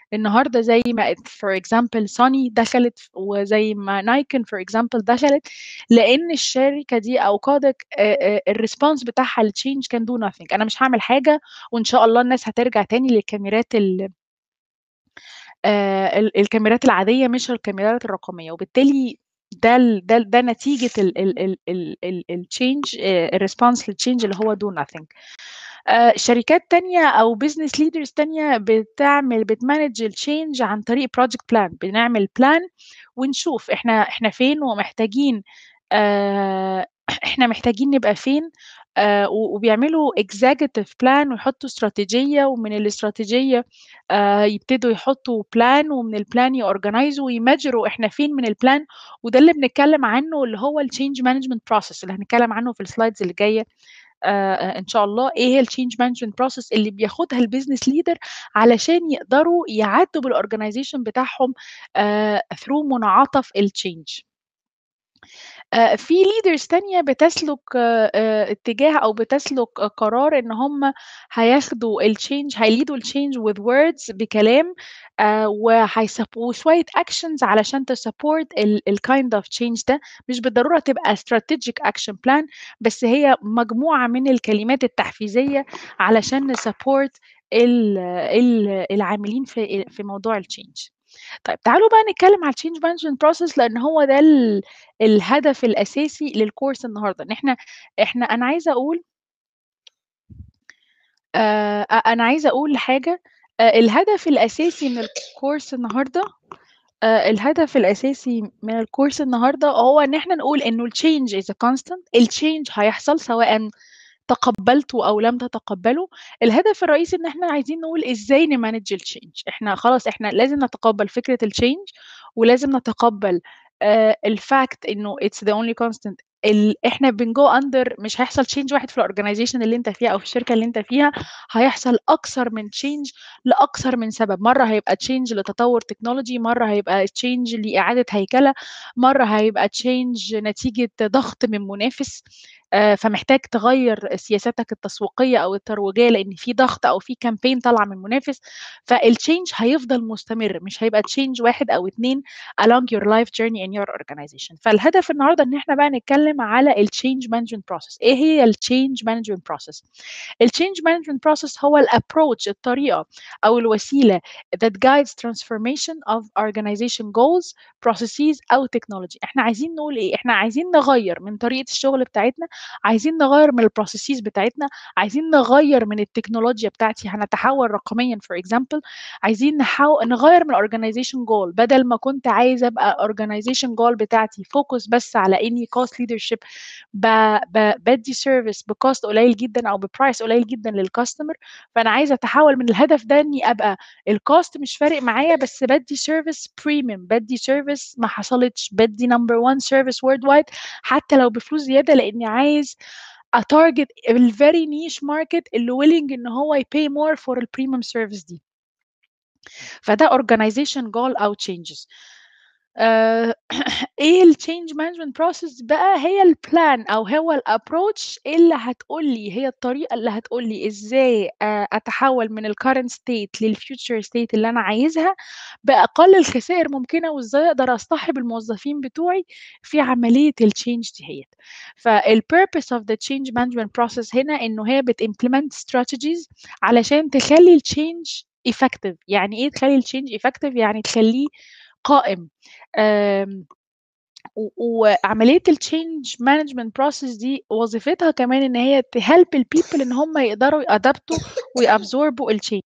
النهارده زي ما for example Sony دخلت وزي ما Nikon for example دخلت لأن الشركة دي أو قادت آآ آآ الresponse بتاعها للchange كان do nothing أنا مش هاعمل حاجة وإن شاء الله الناس هترجع تاني للكاميرات ال آآ ال الكاميرات العادية مش الكاميرات الرقمية، وبالتالي ده ال ده ده نتيجة ال ال ال ال ال الchange آآ الresponse للchange اللي هو do nothing. آآ شركات تانية أو business leaders تانية بتعمل بتmanage الchange عن طريق project plan بنعمل plan ونشوف إحنا إحنا فين ومحتاجين آآ إحنا محتاجين نبقى فين آآ و وبيعملوا executive plan ويحطوا استراتيجية ومن الاستراتيجية آآ يبتدوا يحطوا plan ومن الplan يorganizوا ويmeasureوا إحنا فين من الplan وده اللي بنتكلم عنه اللي هو الchange management process اللي هنتكلم عنه في الslides اللي جاية آآ إن شاء الله، إيه هي الchange management process اللي بياخدها الbusiness leader علشان يقدروا يعدّوا بالorganization بتاعهم آآ through منعطف الchange. آآ في leaders تانية بتسلك آآ اتجاه أو بتسلك قرار إن هم هياخدوا الchange هيleadوا الchange with words بكلام آآ وهيسب وشوية actions علشان تsupport ال الkind of change ده، مش بالضرورة تبقى strategic action plan بس هي مجموعة من الكلمات التحفيزية علشان نsupport ال ال العاملين في في موضوع الchange. طيب تعالوا بقى نتكلم على الchange management process لأن هو ده ال الهدف الأساسي للcourse النهارده، إن إحنا إحنا أنا عايزة أقول آآ أ أنا عايزة أقول حاجة آآ الهدف الأساسي من الcourse النهارده آآ الهدف الأساسي من الcourse النهارده هو إن إحنا نقول إنه الchange is a constant الchange هيحصل سواء تقبّلته أو لم تتقبّله، الهدف الرئيسي إن إحنا عايزين نقول إزاي نmanage الchange إحنا خلاص إحنا لازم نتقبّل فكرة الchange ولازم نتقبّل آآ الfact إنه it's the only constant ال إحنا بنgo under مش هيحصل change واحد في الorganization اللي أنت فيها أو في الشركة اللي أنت فيها، هيحصل أكثر من change لأكثر من سبب، مرّة هيبقى change لتطوّر تكنولوجي، مرّة هيبقى change لإعادة هيكلة، مرّة هيبقى change نتيجة ضغط من منافس آآ فمحتاج تغيّر سياساتك التسويقية أو الترويجية لإن في ضغط أو في campaign طالعة من منافس، فالchange هيفضل مستمر مش هيبقى change واحد أو 2 along your life journey in your organization. فالهدف النهارده إن إحنا بقى نتكلم على الchange management process إيه هي الchange management process؟ الchange management process هو الapproach الطريقة أو الوسيلة that guides transformation of organization goals, processes أو technology. إحنا عايزين نقول إيه؟ إحنا عايزين نغيّر من طريقة الشغل بتاعتنا، عايزين نغيّر من الprocesses بتاعتنا، عايزين نغيّر من التكنولوجيا بتاعتي هنتحوّل رقميًا for example عايزين نحو نغيّر من الorganization goal بدل ما كنت عايزة أبقى organization goal بتاعتي focus بس على إني cost leadership ب ب بادّي service بcost قليل جدًا أو بprice قليل جدًا للcustomer، فأنا عايزة أتحوّل من الهدف ده إني أبقى الcost مش فارق معايا بس بادّي service premium بادّي service ما حصلتش، بادّي number one service worldwide حتى لو بفلوس زيادة لإني عايز أtarget الvery niche market اللي willing إن هو يpay more for الpremium service دي. فده organization goal أو changes. آآ إيه الchange management process بقى هي الplan أو هو الapproach اللي هتقول لي هي الطريقة اللي هتقول لي إزاي آآ أتحوّل من الcurrent state للfuture state اللي أنا عايزها بأقل الخسائر ممكنة وإزاي أقدر أصطحب الموظفين بتوعي في عملية الchange ديّة. فالpurpose of the change management process هنا إنه هي بتimplement strategies علشان تخلّي الchange effective يعني إيه تخلّي الchange effective يعني تخلّيه قائم. آمم و وعملية الchange management process دي وظيفتها كمان إن هي تhelp الpeople إن هم يقدروا يأدابتوا ويabsorbوا الchange.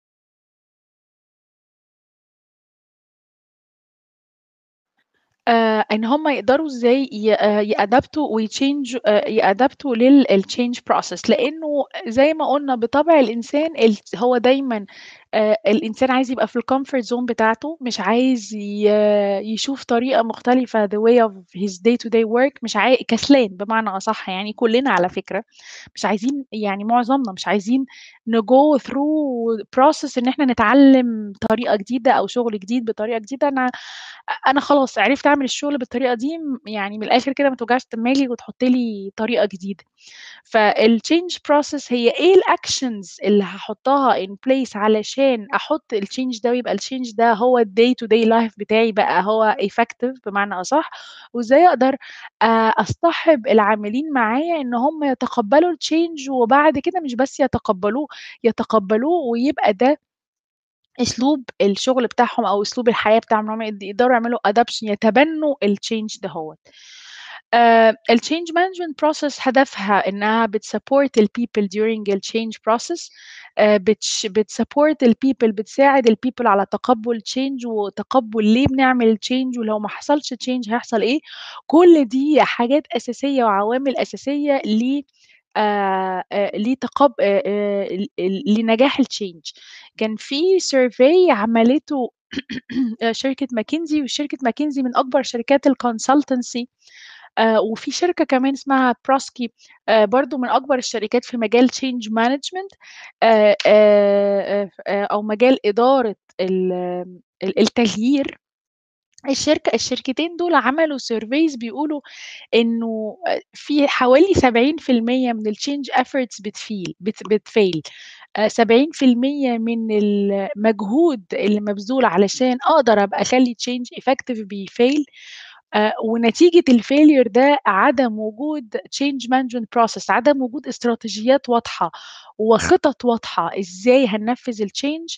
آآ إن هم يقدروا إزاي ي آآ يأدابتوا ويchange آآ يأدابتوا لل الchange process لإنه زي ما قُلنا بطبع الإنسان ال هو دايمًا آآ الإنسان عايز يبقى في الcomfort zone بتاعته، مش عايز ي يشوف طريقة مختلفة the way of his day to day work مش عاي كسلان بمعنى أصح يعني كلنا على فكرة، مش عايزين يعني معظمنا مش عايزين نgo through process إن إحنا نتعلم طريقة جديدة أو شغل جديد بطريقة جديدة، أنا أ أنا خلاص عرفت أعمل الشغل بالطريقة دي م يعني من الآخر كده ما توجعش دماغي وتحط لي طريقة جديدة. فالchange process هي إيه الactions اللي هاحطها in place علشان علشان أحُط الchange ده ويبقى الchange ده هو الday to day life بتاعي بقى هو effective بمعنى أصح، وإزاي أقدر آآ أصطحب العاملين معايا إن هم يتقبّلوا الchange وبعد كده مش بس يتقبّلوه، يتقبّلوه ويبقى ده أسلوب الشغل بتاعهم أو أسلوب الحياة بتاعهم، إن هم يد يقدروا يعملوا adaption يتبنّوا الchange دهّوة. آآ الchange management process هدفها إنها بتsupport الpeople during الchange process آآ بتش بتsupport الpeople بتساعد الpeople على تقبُّل change وتقبُّل ليه بنعمل change ولو ما حصلش change هيحصل إيه، كل دي حاجات أساسية وعوامل أساسية ل آآ آآ لتقب آآ آآ ل ل لنجاح الchange. كان في survey عملته آآ شركة McKinsey وشركة McKinsey من أكبر شركات الconsultancy آآ وفي شركة كمان اسمها Prosky آآ برضه من أكبر الشركات في مجال change management آآ آآ ف أو مجال إدارة ال ال التغيير. الشركة الشركتين دول عملوا surveys بيقولوا إنه آآ في حوالي 70% من الchange efforts بتفيل بت بتfail آآ 70% من المجهود اللي مبذول علشان أقدر أبقى أخلّي change effective بيfail آآ ونتيجة الfailure ده عدم وجود change management process عدم وجود استراتيجيات واضحة وخطط واضحة إزاي هننفّذ الchange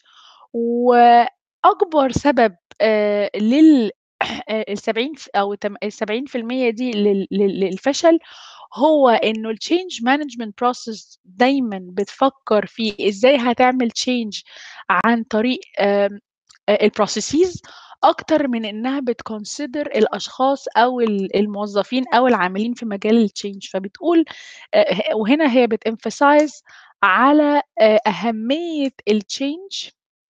وأكبر سبب آآ لل آآ ال70 ف أو تم ال70% دي لل لل للفشل هو إنه الchange management process دايمًا بتفكّر في إزاي هتعمل change عن طريق آمم آآ الprocesses أكتر من إنها بتconsider الأشخاص أو ال الموظفين أو العاملين في مجال الchange فبتقول آآ ه وهنا هي بتemphasize على آآ أهمية الchange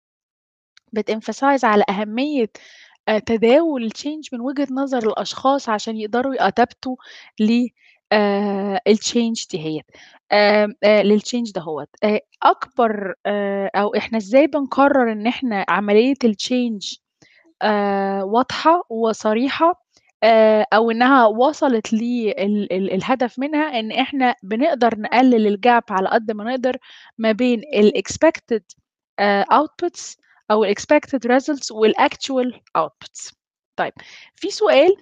بتemphasize على أهمية آآ تداول الchange من وجهة نظر الأشخاص عشان يقدروا يأدابتوا ل آآ الchange دهيّة آمم آآ للchange دهّوة. آآ أكبر آآ أو إحنا إزاي بنقرر إن إحنا عملية الchange آآ واضحة وصريحة آآ أو إنها وصلت لل ال الهدف منها إن إحنا بنقدر نقلل الgap على قد ما نقدر ما بين الexpected آآ outputs أو الexpected results والactual outputs. طيب في سؤال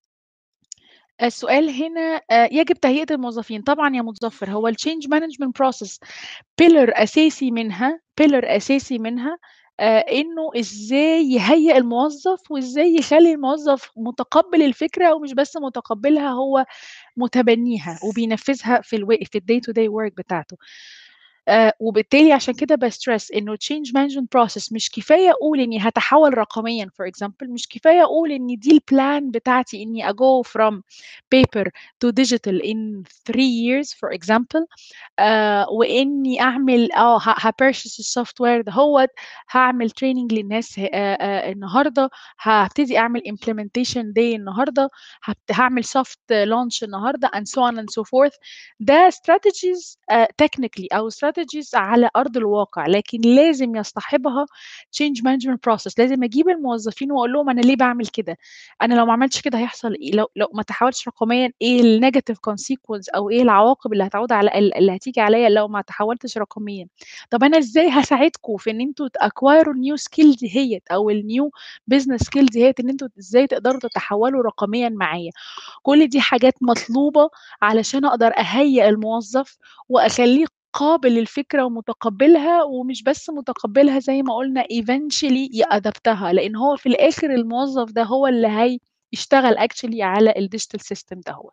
السؤال هنا آآ يجب تهيئة الموظفين. طبعًا يا مُتظفر هو الchange management process pillar أساسي منها pillar أساسي منها آآ إنه إزاي يهيّأ الموظف وإزاي يخلّي الموظف متقبّل الفكرة ومش بس متقبّلها هو متبنّيها وبينفّذها في الو في الday to day work بتاعته. آآ وبالتالي عشان كده باstress إنه change management process مش كفاية أقول إني هاتحوّل رقميًا for example مش كفاية أقول إن دي الplan بتاعتي إني أgo from paper to digital in 3 years for example آآ وإني أعمل آه ه هapurchase الsoftware دهّوة، هاعمل training للناس ه آآ آآ النهارده، هابتدي أعمل implementation day النهارده، هابت هاعمل soft launch النهارده and so on and so forth. ده strategies آآ technically أو strategies على أرض الواقع، لكن لازم يصطحبها change management process. لازم أجيب الموظفين وأقول لهم أنا ليه باعمل كده، أنا لو ما عملتش كده هيحصل إيه، لو لو ما تحوّلتش رقميًا إيه الnegative consequence أو إيه العواقب اللي هتعود على ال اللي هتيجي عليّا لو ما تحوّلتش رقميًا. طَب أنا إزاي هاساعدكم في إن أنتم تacquirوا الnew skill دهيّة أو الnew business skill دهيّة إن أنتم إزاي تقدروا تتحوّلوا رقميًا معايا. كل دي حاجات مطلوبة علشان أقدر أهيّأ الموظف وأخلّيه قابل للفكرة ومتقبّلها ومش بس متقبّلها زي ما قُلنا eventually يأدابتها، لإن هو في الآخر الموظف ده هو اللي هيشتغل actually على الdigital system دهّوة.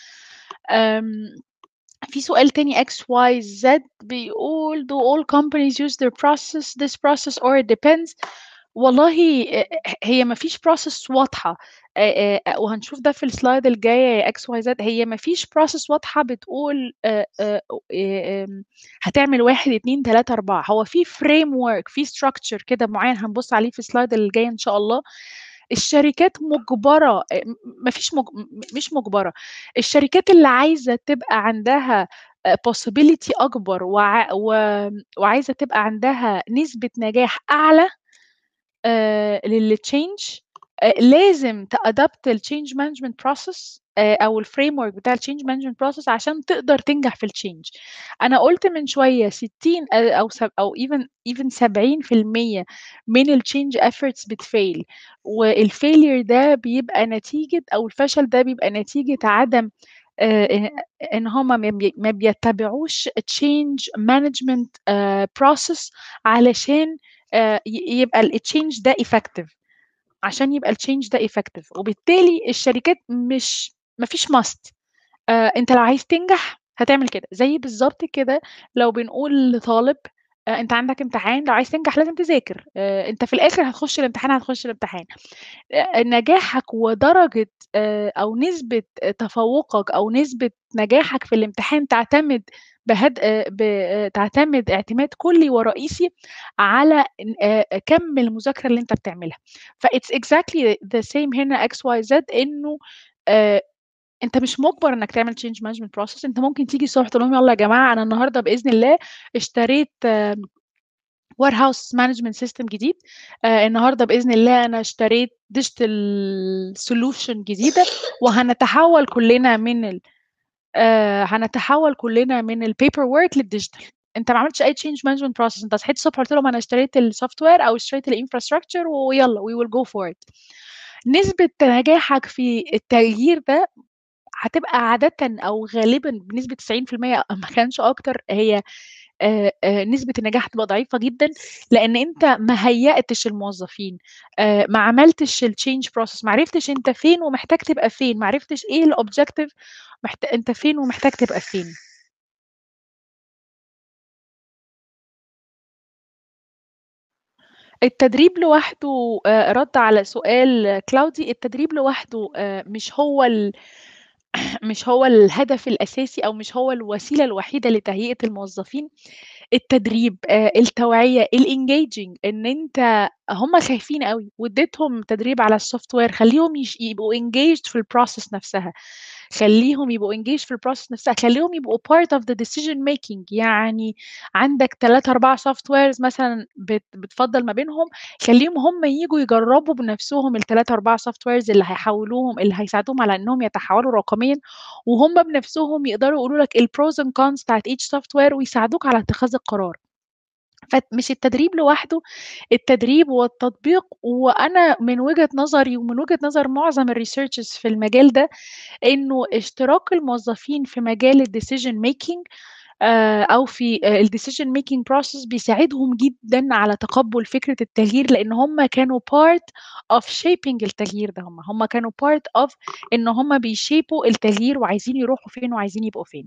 آمم في سؤال تاني XYZ بيقول do all companies use their process this process or it depends؟ والله أ ه هي ما فيش process واضحة آآ آآ وهنشوف ده في الslide الجاية يا XYZ هي ما فيش process واضحة بتقول آآ آآ آآ آمم هتعمل 1، 2، 3، 4 هو في framework في structure كده معيّن هنبُص عليه في الslide اللي جاي إن شاء الله. الشركات مُجبرة آآ م ما فيش مج م مش مُجبرة، الشركات اللي عايزة تبقى عندها آآ possibility أكبر وع وآمم وعايزة تبقى عندها نسبة نجاح أعلى آآ للchange آآ لازم تadopt الchange management process آآ أو الframework بتاع الchange management process عشان تقدر تنجح في الchange. أنا قُلت من شوية 60 آآ أو سب أو even even 70% من الchange efforts بتfail والfailure ده بيبقى نتيجة أو الفشل ده بيبقى نتيجة عدم آآ إن إن هُم ما بي ما بيتبعوش change management آآ process علشان آآ ي يبقى الchange ده effective عشان يبقى الchange ده effective وبالتالي الشركات مش ما فيش must آآ أنت لو عايز تنجح هتعمل كده، زي بالضبط كده لو بنقول لطالب آآ أنت عندك امتحان لو عايز تنجح لازم تذاكر، آآ أنت في الآخر هتخش الامتحان هتخش الامتحان. آآ نجاحك ودرجة آآ أو نسبة تفوقك أو نسبة نجاحك في الامتحان تعتمد بهد آآ ب تعتمد اعتماد كلي ورئيسي على إن آآ كَم المذاكرة اللي أنت بتعملها. فit's exactly the same هنا XYZ إنه آآ أنت مش مُجبر إنك تعمل change management process أنت ممكن تيجي الصبح تقول لهم يالّا يا جماعة أنا النهارده بإذن الله اشتريت warehouse management system جديد، آآ النهارده بإذن الله أنا اشتريت digital solution جديدة وهنتحول كلنا من ال آآ هنتحول كلنا من الpaperwork للdigital. أنت ما عملتش أي change management process أنت صحيت الصبح قُلت لهم أنا اشتريت الsoftware أو اشتريت الinfrastructure ويالّا we will go for it. نسبة نجاحك في التغيير ده هتبقى عادةً أو غالبًا بنسبة 90% ما كانش أكتر هي آآ آآ نسبة النجاح هتبقى ضعيفة جدًا، لإن أنت ما هيّأتش الموظفين، آآ ما عملتش الchange process ما عرفتش أنت فين ومحتاج تبقى فين، ما عرفتش إيه الobjective محت أنت فين ومحتاج تبقى فين. التدريب لوحده آآ رَد على سؤال كلاودي، التدريب لوحده آآ مش هو ال مش هو الهدف الأساسي أو مش هو الوسيلة الوحيدة لتهيئة الموظفين، التدريب آآ التوعية الengaging إن أنت هُم خايفين أوي واديتهم تدريب على الsoftware خلّيهم يش يبقوا engaged في الprocess نفسها، خلّيهم يبقوا engaged في الprocess نفسها، خلّيهم يبقوا part of the decision making يعني عندك 3، 4 softwares مثلًا بت بتفضّل ما بينهم، خلّيهم هُم ييجوا يجربوا بنفسهم ال3، 4 softwares اللي هيحولوهم اللي هيساعدوهم على إنهم يتحولوا رقميًا، وهُم بنفسهم يقدروا يقولوا لك الpros and cons بتاعة each software ويساعدوك على اتخاذ القرار. فمش التدريب لوحده، التدريب والتطبيق وأنا من وجهة نظري ومن وجهة نظر معظم الresearches في المجال ده، إنه اشتراك الموظفين في مجال الdecision making آآ أو في آآ الdecision making process بيساعدهم جدًا على تقبُّل فكرة التغيير، لإن هُم كانوا part of shaping التغيير ده، هُم هُم كانوا part of إن هُم بيشيبوا التغيير وعايزين يروحوا فين وعايزين يبقوا فين.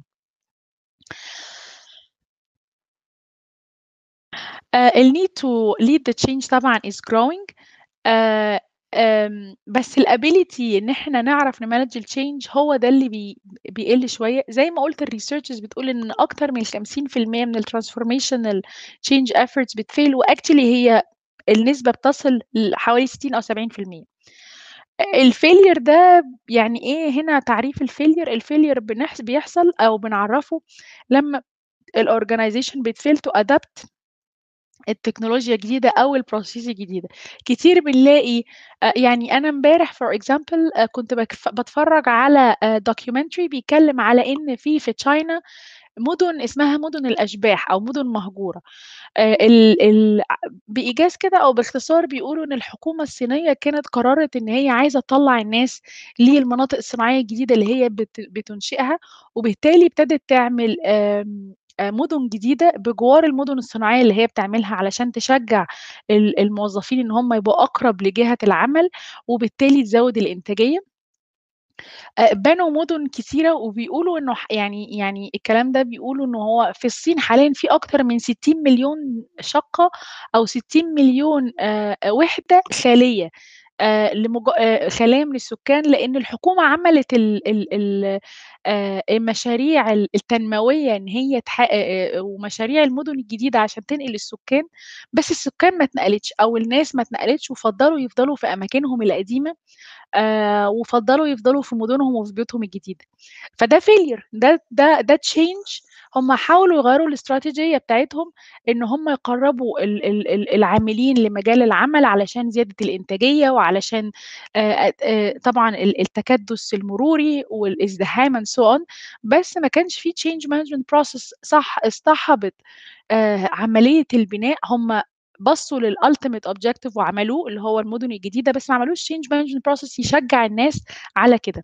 آآ الneed to lead the change طبعًا is growing آآ آمم بس الability إن إحنا نعرف نmanage الchange هو ده اللي بي بيقل شوية، زي ما قُلت الresearches بتقول إن أكتر من 50% من الtransformational change efforts بتfail وactually هي النسبة بتصل لحوالي 60 أو 70%. آآ الfailure ده يعني إيه هنا تعريف الfailure، الfailure بنحس بيحصل أو بنعرّفه لمّا الorganization بتfail to adapt التكنولوجيا الجديدة أو الprocess الجديدة. كتير بنلاقي أ يعني أنا امبارح for example آآ كنت باكف باتفرّج على آآ documentary بيتكلم على إن في في China مُدن اسمها مُدن الأشباح أو مُدن مهجورة. آآ ال ال ع بإيجاز كده أو باختصار بيقولوا إن الحكومة الصينية كانت قررت إن هي عايزة تطلّع الناس للمناطق الصناعية الجديدة اللي هي بت بتنشئها، وبالتالي ابتدت تعمل آمم آآ مُدن جديدة بجوار المُدن الصناعية اللي هي بتعملها علشان تشجّع ال الموظفين إن هُم يبقوا أقرب لجهة العمل، وبالتالي تزوّد الإنتاجية. آآ بنوا مُدن كتيرة وبيقولوا إنه ح يعني يعني الكلام ده بيقولوا إن هو في الصين حاليًا في أكتر من 60.000.000 شقة أو 60.000.000 آآ وحدة خالية آآ لمج آآ خالية من السكان، لإن الحكومة عملت ال ال ال آآ المشاريع ال التنموية إن هي تح آآ ومشاريع المُدن الجديدة عشان تنقل السكان، بس السكان ما اتنقلتش أو الناس ما اتنقلتش وفضّلوا يفضلوا في أماكنهم القديمة آآ وفضّلوا يفضلوا في مُدنهم وفي بيوتهم الجديدة. فده failure ده ده ده change هم حاولوا يغيّروا الاستراتيجية بتاعتهم إن هم يقرّبوا ال ال ال العاملين لمجال العمل علشان زيادة الإنتاجية وعلشان آآ آآ طبعًا ال التكدُّس المروري والازدحام and so on بس ما كانش في change management process صح اصطحبت آآ عملية البناء هم بصّوا للultimate objective وعملوه اللي هو المدن الجديدة، بس ما عملوش change management process يشجّع الناس على كده.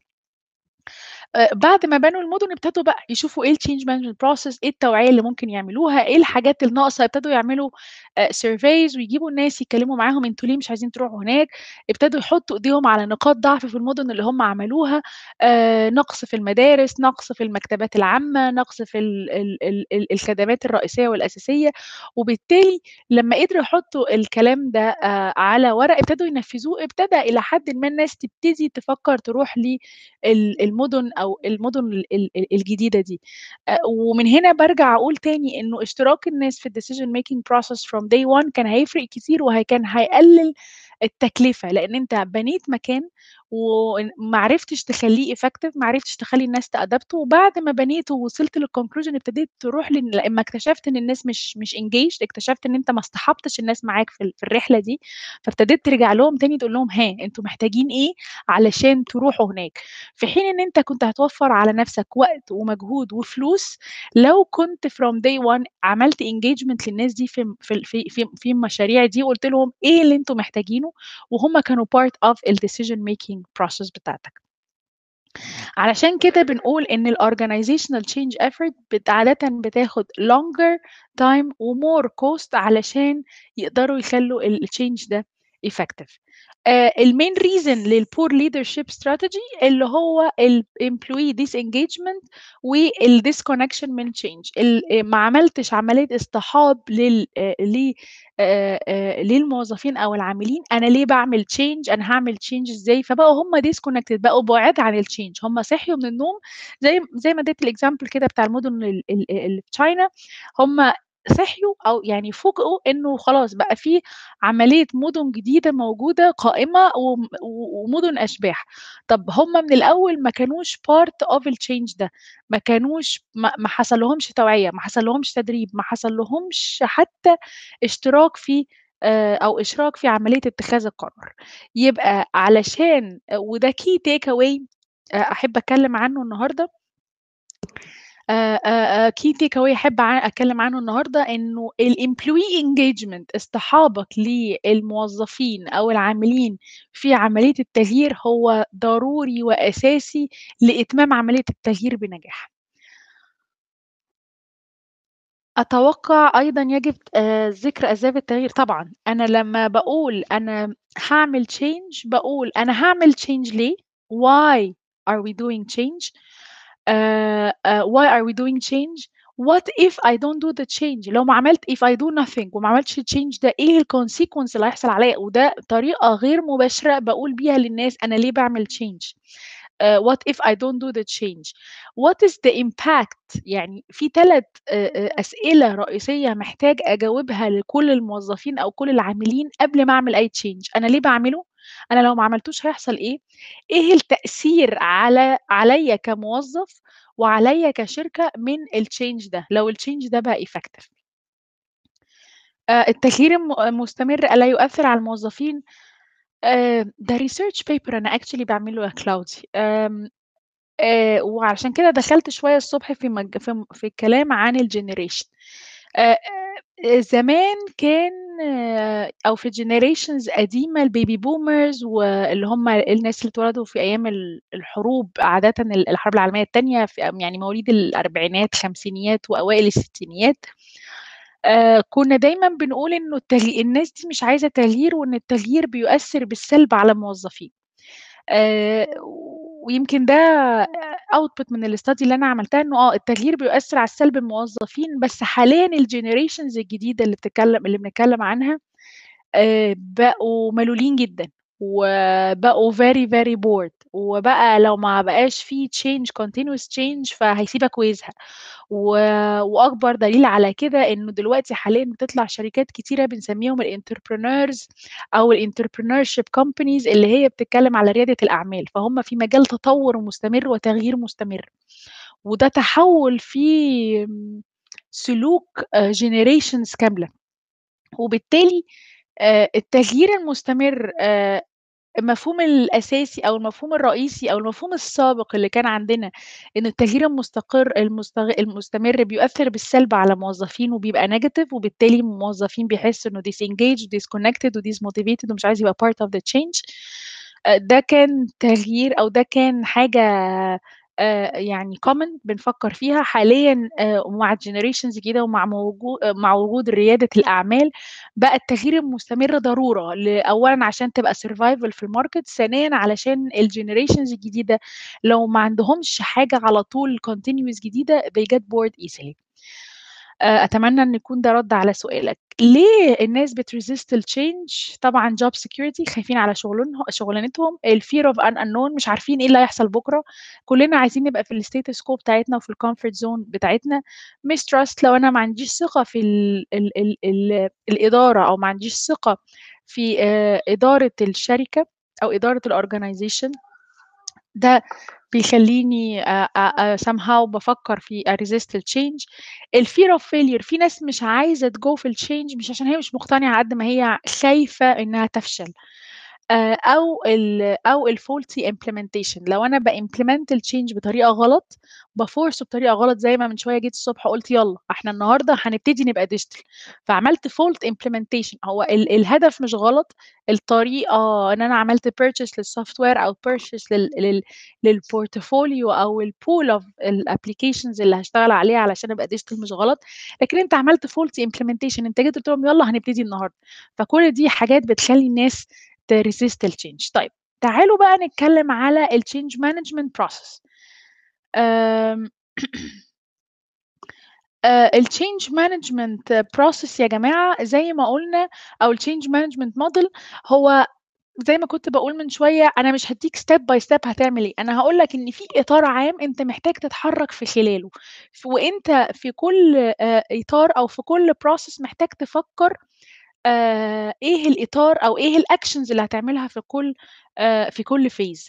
آآ بعد ما بنوا المدن ابتدوا بقى يشوفوا إيه الchange management process إيه التوعية اللي ممكن يعملوها، إيه الحاجات الناقصة، ابتدوا يعملوا آآ surveys ويجيبوا الناس يتكلموا معاهم أنتم ليه مش عايزين تروحوا هناك، ابتدوا يحطوا إيديهم على نقاط ضعف في المدن اللي هم عملوها، آآ نقص في المدارس، نقص في المكتبات العامة، نقص في ال ال ال ال الخدمات الرئيسية والأساسية، وبالتالي لمّا قدروا يحطوا الكلام ده آآ على ورق ابتدوا ينفذوه، ابتدى إلى حدٍ ما الناس تبتدي تفكّر تروح ل ال المدن أو المدن ال ال الجديدة دي. آآ ومن هنا بارجع أقول تاني إنه اشتراك الناس في الdecision making process from day one كان هيفرق كتير وهي كان هيقلل التكلفة، لإن أنت بنيت مكان وإن ما عرفتش تخلّيه effective ما عرفتش تخلّي الناس تأدابته، وبعد ما بنيته ووصلت للconclusion ابتديت تروح لن لمّا اكتشفت إن الناس مش مش engaged اكتشفت إن أنت ما اصطحبتش الناس معاك في ال في الرحلة دي، فابتديت ترجع لهم تاني تقول لهم ها أنتم محتاجين إيه علشان تروحوا هناك، في حين إن أنت كنت هتوفّر على نفسك وقت ومجهود وفلوس لو كنت from day one عملت engagement للناس دي في م في ال في في في المشاريع دي وقُلت لهم إيه اللي أنتم محتاجينه، وهُم كانوا part of الdecision making process بتاعتك. علشان كده بنقول إن الorganizational change effort بت عادةً بتاخد longer time وmore cost علشان يقدروا يخلّوا ال الchange ده effective. آآ الmain reason للpoor leadership strategy اللي هو الemployee disengagement والdisconnection من change ال آآ ما عملتش عملية اصطحاب لل آآ ل آآ آآ للموظفين أو العاملين، أنا ليه باعمل change أنا هاعمل change إزاي، فبقوا هم disconnected بقوا بُعاد عن الchange هم صحيوا من النوم زي زي ما اديت الexample كده بتاع المدن ال ال اللي في China هم صحيوا أو يعني فوجئوا إنه خلاص بقى في عملية مدن جديدة موجودة قائمة وم و ومدن أشباح. طب هم من الأول ما كانوش part of الchange ده، ما كانوش ما ما حصلّهمش توعية، ما حصلّهمش تدريب، ما حصلّهمش حتى اشتراك في آآ أو إشراك في عملية اتخاذ القرار. يبقى علشان وده key take away أ أحب أتكلم عنه النهارده آآ آآ آآ key take away أحب ع أتكلم عنه النهارده إنه الemployee engagement اصطحابك للموظفين أو العاملين في عملية التغيير هو ضروري وأساسي لإتمام عملية التغيير بنجاح. أتوقع أيضًا يجب آآ ذكر أسباب التغيير طبعًا، أنا لمّا باقول أنا هاعمل change باقول أنا هاعمل change ليه why are we doing change آآ آآ why are we doing change what if I don't do the change لو ما عملت if I do nothing وما عملتش الchange ده إيه الconsequence اللي هيحصل عليّا، وده طريقة غير مباشرة باقول بيها للناس أنا ليه باعمل change آآ what if I don't do the change what is the impact يعني في 3 آآ آآ أسئلة رئيسية محتاج أجاوبها لكل الموظفين أو كل العاملين قبل ما أعمل أي change أنا ليه باعمله، أنا لو ما عملتوش هيحصل إيه، إيه التأثير على عليّا كموظف وعليّا كشركة من الchange ده لو الchange ده بقى effective. آآ التغيير الم المستمر ألا يؤثر على الموظفين؟ آآ ده research paper أنا actually باعمله يا كلاودي آمم آآ وعشان كده دخلت شوية الصبح في مج في م في الكلام عن الgeneration آآ آآ زمان كان أو في الgenerations قديمة الbaby boomers واللي هم الناس اللي اتولدوا في أيام ال الحروب عادةً ال الحرب العالمية التانية في م يعني مواليد الأربعينات، خمسينيات وأوائل الستينيات. آآ كنا دايمًا بنقول إنه التغي الناس دي مش عايزة تغيير وإن التغيير بيؤثر بالسلب على الموظفين. آآ ويمكن ده output من الstudy اللي أنا عملتها إنه آه التغيير بيؤثر على السلب الموظفين، بس حاليًا الgenerations الجديدة اللي بتتكلم اللي بنتكلم عنها آآ بقوا ملولين جدًا، وبقوا very very bored وبقى لو ما بقاش في change continuous change فهيسيبك ويزهق. و وأكبر دليل على كده إنه دلوقتي حاليًا بتطلع شركات كتيرة بنسميهم الentrepreneurs أو الentrepreneurship companies اللي هي بتتكلم على ريادة الأعمال، فهُم في مجال تطور مستمر وتغيير مستمر. وده تحوّل في آمم، سلوك آآ generations كاملة، وبالتالي آآ التغيير المستمر آآ المفهوم الأساسي أو المفهوم الرئيسي أو المفهوم السابق اللي كان عندنا إن التغيير المستقر المستغ المستمر بيؤثّر بالسلب على موظفين وبيبقى negative وبالتالي الموظفين بيحسّوا إنه disengaged وdisconnected وdismotivated ومش عايز يبقى part of the change آآ ده كان تغيير أو ده كان حاجة آآ يعني common بنفكّر فيها حاليًا آآ ومع الgenerations الجديدة ومع موجو مع وجود ريادة الأعمال، بقى التغيير المستمر ضرورة ل أولًا عشان تبقى survival في الmarket ثانيًا علشان الgenerations الجديدة لو ما عندهمش حاجة على طول continuous جديدة they get bored easily. آآ أتمنى إن يكون ده رَد على سؤالك. ليه الناس بتresist الchange؟ طبعًا job security خايفين على شغلنه شغلانتهم، الfear of an unknown مش عارفين إيه اللي هيحصل بُكرة، كُلّنا عايزين نبقى في الstatus quo بتاعتنا وفي الcomfort zone بتاعتنا، mistrust لو أنا ما عنديش ثقة في ال ال ال ال الإدارة أو ما عنديش ثقة في آآ إدارة الشركة أو إدارة الorganization ده بيخلّيني آآ آآ somehow بافكّر في أresist الchange. الfear of failure في ناس مش عايزة تgo في الchange مش عشان هي مش مقتنعة قد ما هي خايفة إنها تفشل. آآ أو ال أو الfaulty implementation لو أنا بimplement الchange بطريقة غلط، بافورسه بطريقة غلط زي ما من شوية جيت الصبح قُلت يالّا إحنا النهارده هنبتدي نبقى digital فعملت fault implementation هو ال الهدف مش غلط، الطريقة إن أنا عملت purchase للsoftware أو purchase لل لل للportfolio أو الpool of الapplications اللي هاشتغل عليها علشان أبقى digital مش غلط، لكن أنت عملت faulty implementation أنت جيت قُلت لهم يالّا هنبتدي النهارده، فكل دي حاجات بتخلّي الناس تresist الchange. طيب تعالوا بقى نتكلم على الchange management process. آمم آآ الchange management process يا جماعة زي ما قُلنا أو الchange management model هو زي ما كنت باقول من شوية أنا مش هادّيك step by step هتعمل إيه، أنا هاقول لك إن في إطار عام أنت محتاج تتحرّك في خلاله، ف وأنت في كل آآ إطار أو في كل process محتاج تفكّر آآ إيه الإطار أو إيه الactions اللي هتعملها في كل آآ في كل phase.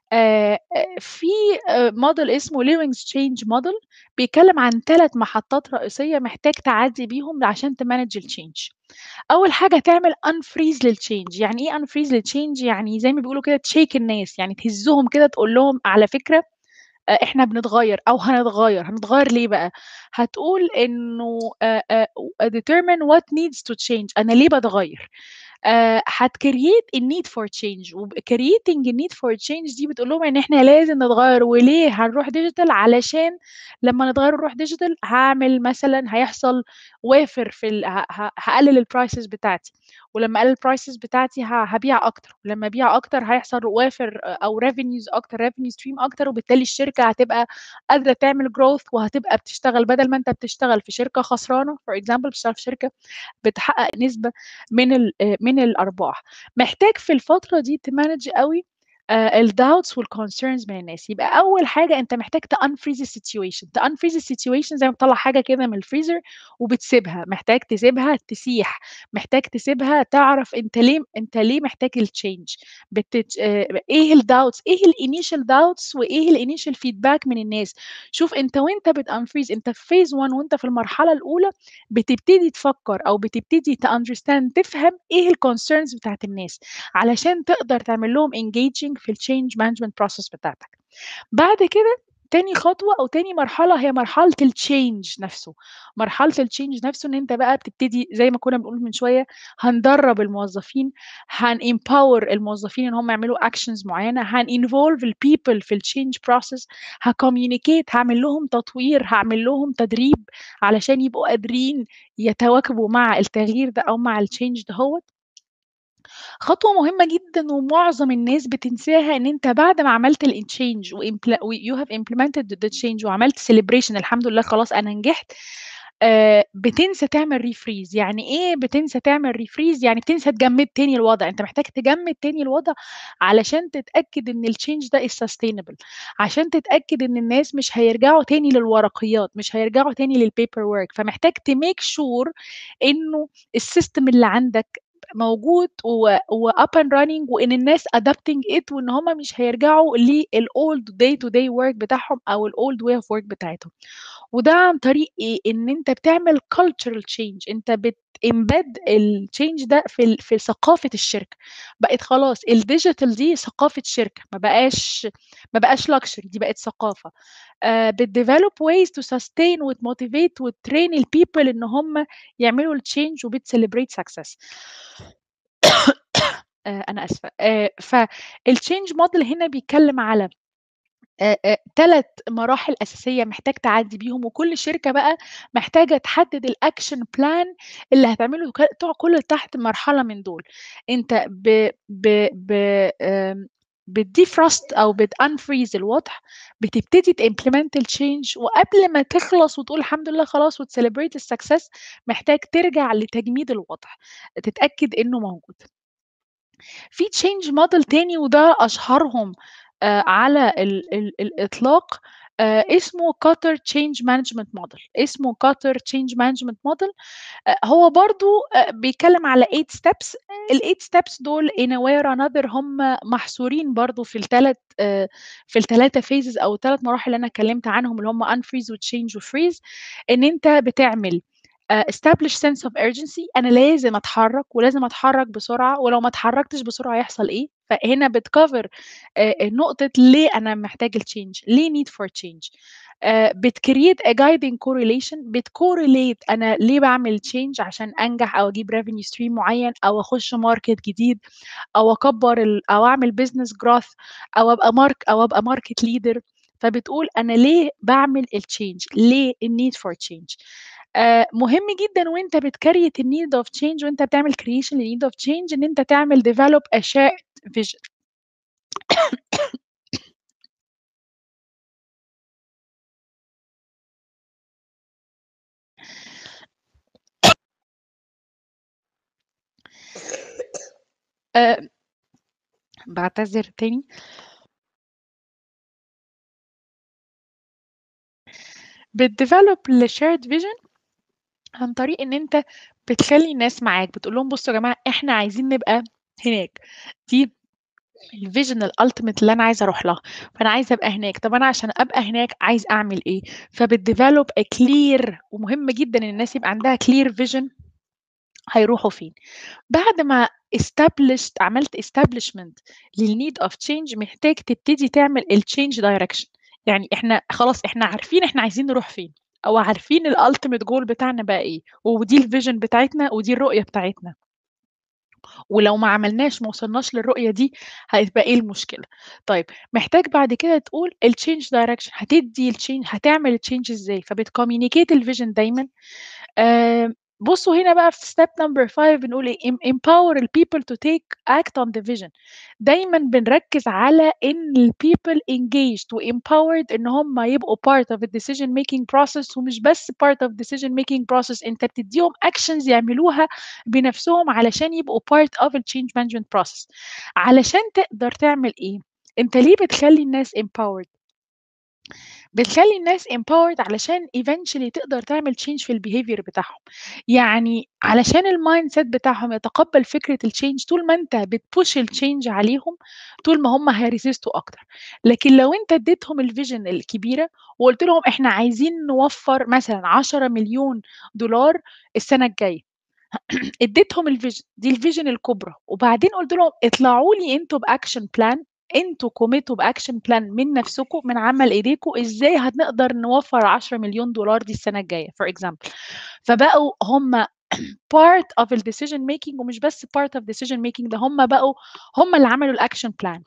آآ في آآ model اسمه Lewing's change model بيتكلّم عن 3 محطات رئيسية محتاج تعدّي بيهم عشان تmanage الchange. أول حاجة تعمل unfreeze للchange، يعني إيه unfreeze للchange؟ يعني زي ما بيقولوا كده تshake الناس، يعني تهزّهم كده تقول لهم على فكرة آآ إحنا بنتغيّر أو هنتغيّر، هنتغيّر ليه بقى؟ هتقول إنه آآ آآ determine what needs to change أنا ليه باتغيّر؟ آآ هتcreate a need for change وب creating a need for change دي بتقول لهم إن إحنا لازم نتغيّر وليه هنروح digital علشان لمّا نتغيّر ونروح digital هاعمل مثلًا هيحصل وافر في ال ه ه هاقلل الprices بتاعتي، ولمّا أقلل الprices بتاعتي ه هابيع أكتر، ولمّا أبيع أكتر هيحصل وافر أو revenues أكتر revenue stream أكتر وبالتالي الشركة هتبقى قادرة تعمل growth وهتبقى بتشتغل بدل ما أنت بتشتغل في شركة خسرانة for example بتشتغل في شركة بتحقق نسبة من ال آآ من الأرباح. محتاج في الفترة دي تmanage أوي آآ الdoubts والconcerns من الناس، يبقى أول حاجة أنت محتاج تunfreeze الsituation، تunfreeze الsituation زي ما بتطلّع حاجة كده من الفريزر وبتسيبها، محتاج تسيبها تسيح، محتاج تسيبها تعرف أنت ليه أنت ليه محتاج الchange بتت آآ إيه الdoubts إيه الinitial doubts وإيه الinitial feedback من الناس، شوف أنت وأنت بتunfreeze أنت في phase 1 وأنت في المرحلة الأولى بتبتدي تفكّر أو بتبتدي تunderstand تفهم إيه الconcerns بتاعة الناس، علشان تقدر تعمل لهم engaging في الchange management process بتاعتك. بعد كده تاني خطوة أو تاني مرحلة هي مرحلة الchange نفسه، مرحلة الchange نفسه إن أنت بقى بتبتدي زي ما كنا بنقول من شوية هندرّب الموظفين، هنempower الموظفين إن هم يعملوا actions معيّنة، هنinvolve الpeople في الchange process، هcommunicate هاعمل لهم تطوير، هاعمل لهم تدريب علشان يبقوا قادرين يتواكبوا مع التغيير ده أو مع الchange دهوّة. خطوة مهمة جدًا ومعظم الناس بتنساها إن أنت بعد ما عملت الchange وimpl وyou have implemented the change وعملت celebration الحمد لله خلاص أنا نجحت، آآ بتنسى تعمل refreeze يعني إيه بتنسى تعمل refreeze؟ يعني بتنسى تجمّد تاني الوضع، أنت محتاج تجمّد تاني الوضع علشان تتأكد إن الchange ده is sustainable عشان تتأكد إن الناس مش هيرجعوا تاني للورقيات، مش هيرجعوا تاني للpaperwork فمحتاج تmake sure إنه الsystem اللي عندك موجود و وup and running وإن الناس adapting it وإن هُم مش هيرجعوا للold day to day work بتاعهم أو الold way of work بتاعتهم. وده عن طريق إيه، إن أنت بتعمل cultural change أنت بتembed الchange ده في ال في ثقافة الشركة. بقت خلاص الdigital دي ثقافة شركة، ما بقاش ما بقاش luxury دي بقت ثقافة. آآ بتdevelop ways to sustain وتmotivate وتtrain الpeople إن هُم يعملوا الchange وبتcelebrate success. آآ أنا آسفة. آآ فالchange model هنا بيتكلم على آآ آآ 3 مراحل أساسية محتاج تعدّي بيهم، وكل شركة بقى محتاجة تحدد الaction plan اللي هتعمله ك ت كل تحت مرحلة من دول. أنت ب ب ب آمم بتdefrost أو بتunfreeze الوضع، بتبتدي تimplement الchange وقبل ما تخلص وتقول الحمد لله خلاص وتcelebrate الsuccess محتاج ترجع لتجميد الوضع، تتأكد إنه موجود. في change model تاني وده أشهرهم آآ على ال ال الإطلاق آآ اسمه Qatar Change Management Model اسمه Qatar Change Management Model آآ هو برضه آآ بيتكلم على 8 steps ال8 steps دول in a way or another هُم محصورين برضه في ال3 آآ في ال3 phases أو ال3 مراحل اللي أنا اتكلمت عنهم اللي هُم unfreeze وchange وfreeze إن أنت بتعمل آآ establish sense of urgency أنا لازم أتحرك ولازم أتحرك بسرعة، ولو ما اتحركتش بسرعة هيحصل إيه؟ فهنا بتcover آآ نقطة ليه أنا محتاج الchange ليه need for change آآ بتcreate a guiding correlation بتcorrelate أنا ليه باعمل change عشان أنجح أو أجيب revenue stream معين أو أخش market جديد أو أكبّر ال أو أعمل business growth أو أبقى mark أو أبقى market leader فبتقول أنا ليه باعمل الchange ليه الneed for change آآ مهم جدًا وأنت بتcreate الneed of change وأنت بتعمل creation لneed of change إن أنت تعمل develop a shared vision. آآ باعتذر تاني. بتdevelop الshared vision عن طريق إن أنت بتخلّي الناس معاك، بتقول لهم بُصّوا يا جماعة إحنا عايزين نبقى هناك، دي الvision الultimate اللي أنا عايزة أروح لها، فأنا عايزة أبقى هناك، طَب أنا عشان أبقى هناك عايز أعمل إيه؟ فبتdevelop a clear ومهم جدًا إن الناس يبقى عندها clear vision هيروحوا فين. بعد ما established عملت establishment للneed of change محتاج تبتدي تعمل الchange direction يعني إحنا خلاص إحنا عارفين إحنا عايزين نروح فين، أو عارفين الultimate goal بتاعنا بقى إيه، ودي الvision بتاعتنا ودي الرؤية بتاعتنا. ولو ما عملناش ما وصلناش للرؤية دي هتبقى إيه المشكلة؟ طيب محتاج بعد كده تقول الchange direction هتدّي الchange هتعمل الchange إزاي؟ فبتcommunicate الvision دايمًا آآ بُصّوا هنا بقى في step number 5 بنقول إيه em empower الpeople to take act on the vision دايمًا بنركّز على إن الpeople engaged وempowered إن هُم يبقوا part of the decision making process ومش بس part of decision making process أنت بتدّيهم actions يعملوها بنفسهم علشان يبقوا part of الchange management process علشان تقدر تعمل إيه؟ أنت ليه بتخلّي الناس empowered؟ بتخلّي الناس empowered علشان eventually تقدر تعمل change في الbehavior بتاعهم، يعني علشان الmindset بتاعهم يتقبّل فكرة الchange طول ما أنت بتpush الchange عليهم، طول ما هُم هيresistوا أكتر، لكن لو أنت ادّيتهم الvision الكبيرة وقُلت لهم إحنا عايزين نوفّر مثلًا 10.000.000$ السنة الجاية ادّيتهم الvision دي الvision الكبرى، وبعدين قُلت لهم اطلعوا لي أنتم بaction plan أنتم commitوا بaction plan من نفسكم من عمل إيديكم إزاي هنقدر نوفّر 10.000.000$ دي السنة الجاية for example فبقوا هُم part of الdecision making ومش بس part of decision making ده هُم بقوا هُم اللي عملوا الaction plan.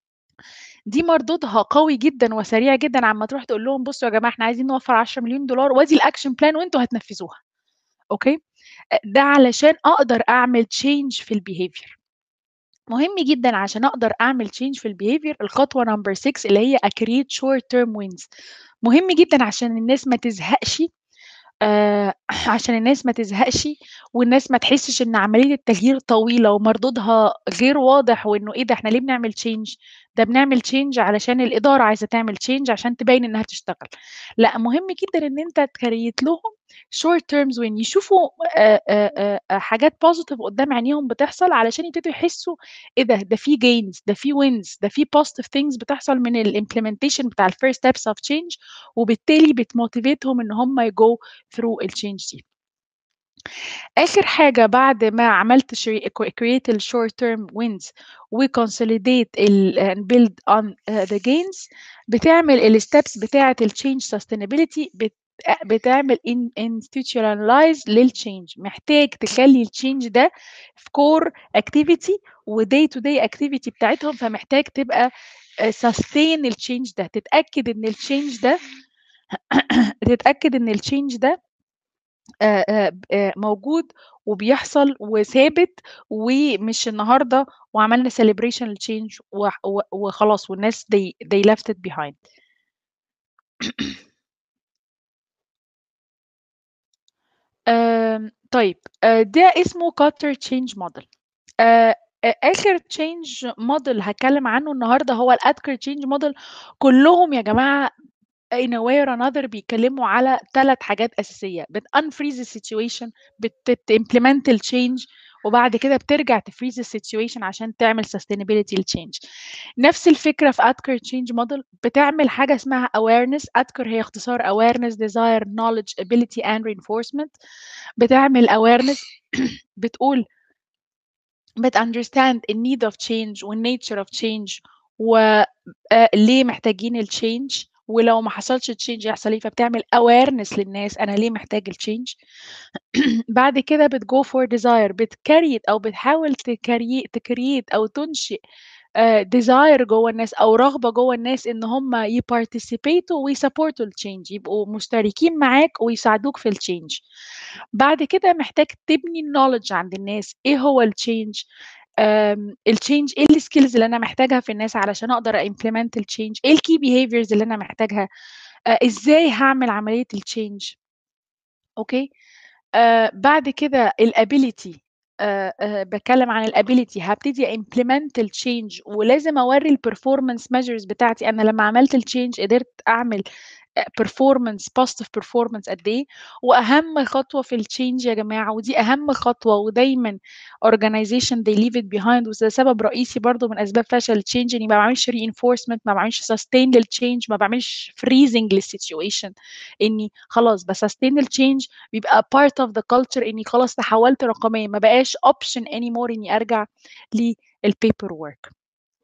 دي مردودها قوي جدًا وسريع جدًا عمّا تروح تقول لهم بُصّوا يا جماعة إحنا عايزين نوفّر 10.000.000$ وأدي الaction plan وأنتم هتنفذوها. أوكي؟ أ ده علشان أقدر أعمل change في الbehavior. مهم جدًا عشان أقدر أعمل change في الbehavior الخطوة number 6 اللي هي أcreate short term wins مهم جدًا عشان الناس ما تزهقش آآ عشان الناس ما تزهقش والناس ما تحسّش إن عملية التغيير طويلة ومردودها غير واضح وإنه إيه ده إحنا ليه بنعمل change ده بنعمل change علشان الإدارة عايزة تعمل change عشان تبين إنها بتشتغل. لأ، مهم جدًا إن أنت تcreate لهم short terms win يشوفوا آآ آآ آآ حاجات positive قدّام عينيهم بتحصل علشان يبتدوا يحسّوا إيه ده، ده في gains ده في wins ده في positive things بتحصل من الimplementation بتاع الfirst steps of change وبالتالي بتmotivateهم إن هم يgo through الchange دي. آخر حاجة بعد ما عملت شر ك create الshort term wins وconsolidate ال and build on آآ the gains بتعمل الsteps بتاعة الchange sustainability بت بتعمل in institutionalize للchange محتاج تخلّي الchange ده في core activity وday to day activity بتاعتهم، فمحتاج تبقى آآ sustain الchange ده، تتأكد إن الchange ده تتأكد إن الchange ده آآ آآ ب آآ موجود وبيحصل وثابت ومش النهارده وعملنا celebration للchange وح و وخلاص والناس they they left it behind. آمم طيب آآ ده اسمه Cutter change model. آآ أ آخر change model هاتكلم عنه النهارده هو الAdKar change model كلّهم يا جماعة in a way or another بيتكلموا على 3 حاجات أساسية، بتunfreeze الsituation بت بتimplement الchange وبعد كده بترجع تfreeze الsituation عشان تعمل sustainability للchange. نفس الفكرة في AdKar change model بتعمل حاجة اسمها awareness AdKar هي اختصار awareness, desire, knowledge, ability and reinforcement بتعمل awareness بتقول بتunderstand الneed of change والnature of change و آآ ليه محتاجين الchange ولو ما حصلش الchange يحصل إيه، فبتعمل awareness للناس أنا ليه محتاج الchange بعد كده بتgo for desire بتcreate أو بتحاول تكري تcreate أو تنشئ آآ desire جوّه الناس أو رغبة جوّه الناس إن هم يparticipatوا ويسupportوا الchange يبقوا مشتركين معاك ويساعدوك في الchange. بعد كده محتاج تبني الknowledge عند الناس، إيه هو الchange آمم الchange إيه الskills اللي أنا محتاجها في الناس علشان أقدر أimplement الchange إيه الkey behaviors اللي أنا محتاجها، آآ إزاي هاعمل عملية الchange أوكي، آآ بعد كده الability آآ آآ باتكلم عن الability هابتدي implement الchange ولازم أورّي الperformance measures بتاعتي أنا لمّا عملت الchange قدرت أعمل أ performance positive performance قد إيه، وأهم خطوة في الchange يا جماعة ودي أهم خطوة ودايمًا organization they leave it behind وده سبب رئيسي برضه من أسباب فشل الchange إني ما باعملش reinforcement ما باعملش sustain للchange ما باعملش freezing للsituation إني خلاص بsustain الchange بيبقى part of the culture إني خلاص تحولت رقميًا ما بقاش option anymore إني أرجع للpaperwork.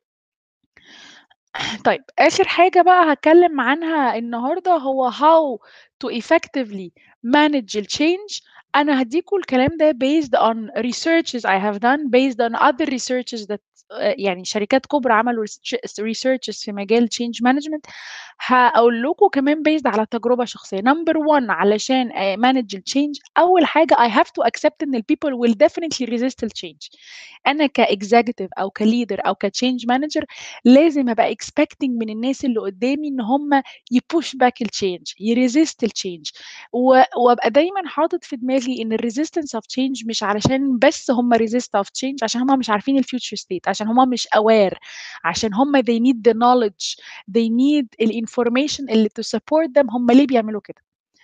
طيب آخر حاجة بقى هاتكلم عنها النهارده هو how to effectively manage الchange أنا هادّيكم الكلام ده based on researches I have done based on other researches that آآ يعني شركات كُبرى عملوا research researches في مجال change management هاقول لكم كمان based على تجربة شخصية. number one علشان آآ manage الchange أول حاجة I have to accept إن الpeople will definitely resist الchange. أنا كexecutive أو كleader أو كchange manager لازم أبقى expecting من الناس اللي قدّامي إن هم يpush back الchange يresist الchange و وأبقى دايمًا حاطط في دماغي إن الresistance of change مش علشان بس هم resist of change عشان هم مش عارفين الfuture state عشان هم مش aware عشان هم they need the knowledge they need الinformation اللي to support them هم ليه بيعملوا كده.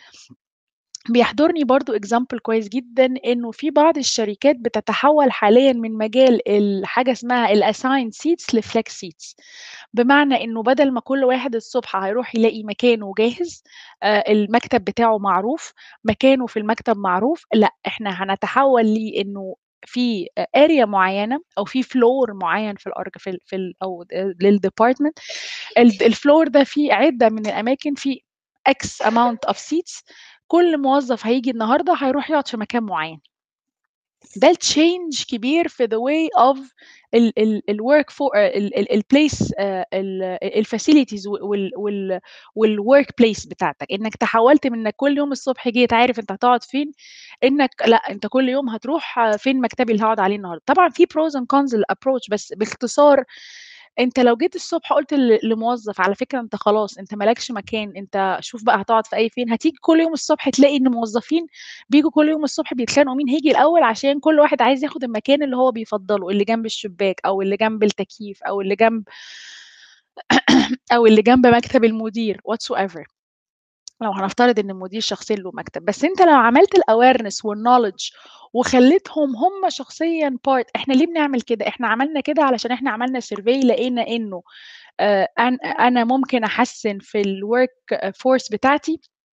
بيحضرني برضه example كويس جدًا إنه في بعض الشركات بتتحول حاليًا من مجال ال حاجة اسمها الassigned seats لflex seats بمعنى إنه بدل ما كل واحد الصبح هيروح يلاقي مكانه جاهز آآ المكتب بتاعه معروف، مكانه في المكتب معروف، لأ إحنا هنتحول لإنه في أ area معيّنة أو في floor معيّن في الأرج في ال في ال أو آآ للdepartment الد الfloor ده فيه عدة من الأماكن فيه X amount of seats كل موظف هييجي النهارده هيروح يقعد في مكان معيّن. ده الchange كبير في the way of ال ال الwork for ال ال الplace آآ ال الfacilities و وال وال والworkplace بتاعتك، إنك تحولت من إنك كل يوم الصبح جيت عارف أنت هتقعد فين، إنك لأ أنت كل يوم هتروح فين مكتبي اللي هاقعد عليه النهارده. طبعًا في pros and cons للapproach بس باختصار أنت لو جيت الصبح قُلت ل لموظف على فكرة أنت خلاص أنت ما لكش مكان، أنت شوف بقى هتقعد في أي فين، هتيجي كل يوم الصبح تلاقي إن موظفين بييجوا كل يوم الصبح بيتخانقوا مين هييجي الأول عشان كل واحد عايز ياخد المكان اللي هو بيفضّله، اللي جنب الشباك أو اللي جنب التكييف أو اللي جنب أو اللي جنب مكتب المدير whatsoever لو هنفترض إن المدير شخصيًا له مكتب، بس أنت لو عملت الawareness والknowledge وخلّيتهم هم شخصيًا part إحنا ليه بنعمل كده؟ إحنا عملنا كده علشان إحنا عملنا survey لقينا إنه آآ أن أنا ممكن أحسّن في الwork force بتاعتي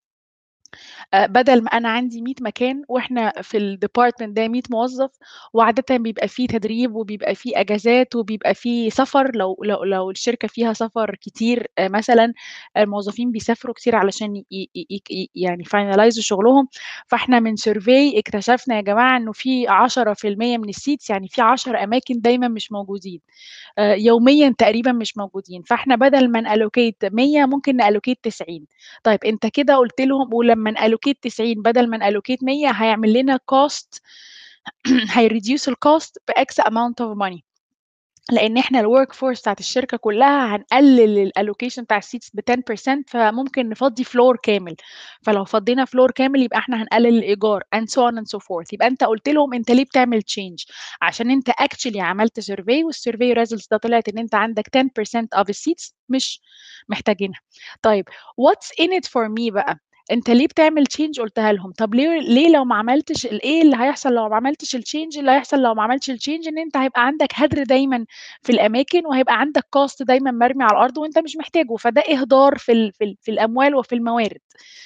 آآ بدل ما أنا عندي 100 مكان وإحنا في الdepartment ده 100 موظف، وعادةً بيبقى في تدريب وبيبقى في أجازات وبيبقى في سفر لو لو لو الشركة فيها سفر كتير آآ مثلًا الموظفين بيسافروا كتير علشان ي ي ي ي يعني يfinalizوا شغلهم، فإحنا من survey اكتشفنا يا جماعة إنه في 10% من الseats يعني في 10 أماكن دايمًا مش موجودين، آآ يوميًا تقريبًا مش موجودين، فإحنا بدل ما نallocate 100 ممكن نallocate 90 طيب أنت كده قُلت لهم ولمّا نallocate 90 بدل ما نallocate 100 هيعمل لنا cost هيreduce الcost بX amount of money لإن إحنا الwork force بتاعة الشركة كلّها هنقلل الallocation بتاع الseats ب10% فممكن نفضّي floor كامل، فلو فضّينا floor كامل يبقى إحنا هنقلل الإيجار and so on and so forth يبقى أنت قُلت لهم أنت ليه بتعمل change عشان أنت actually عملت survey والsurvey results ده طلعت إن أنت عندك 10% of الseats مش محتاجينها. طيب what's in it for me بقى؟ أنت ليه بتعمل change قُلتها لهم، طب ليه ليه لو ما عملتش ال إيه اللي هيحصل لو ما عملتش الchange اللي هيحصل لو ما عملتش الchange إن أنت هيبقى عندك هدر دايمًا في الأماكن وهيبقى عندك cost دايمًا مرمي على الأرض وأنت مش محتاجه، فده إهدار في ال في ال في الأموال وفي الموارد.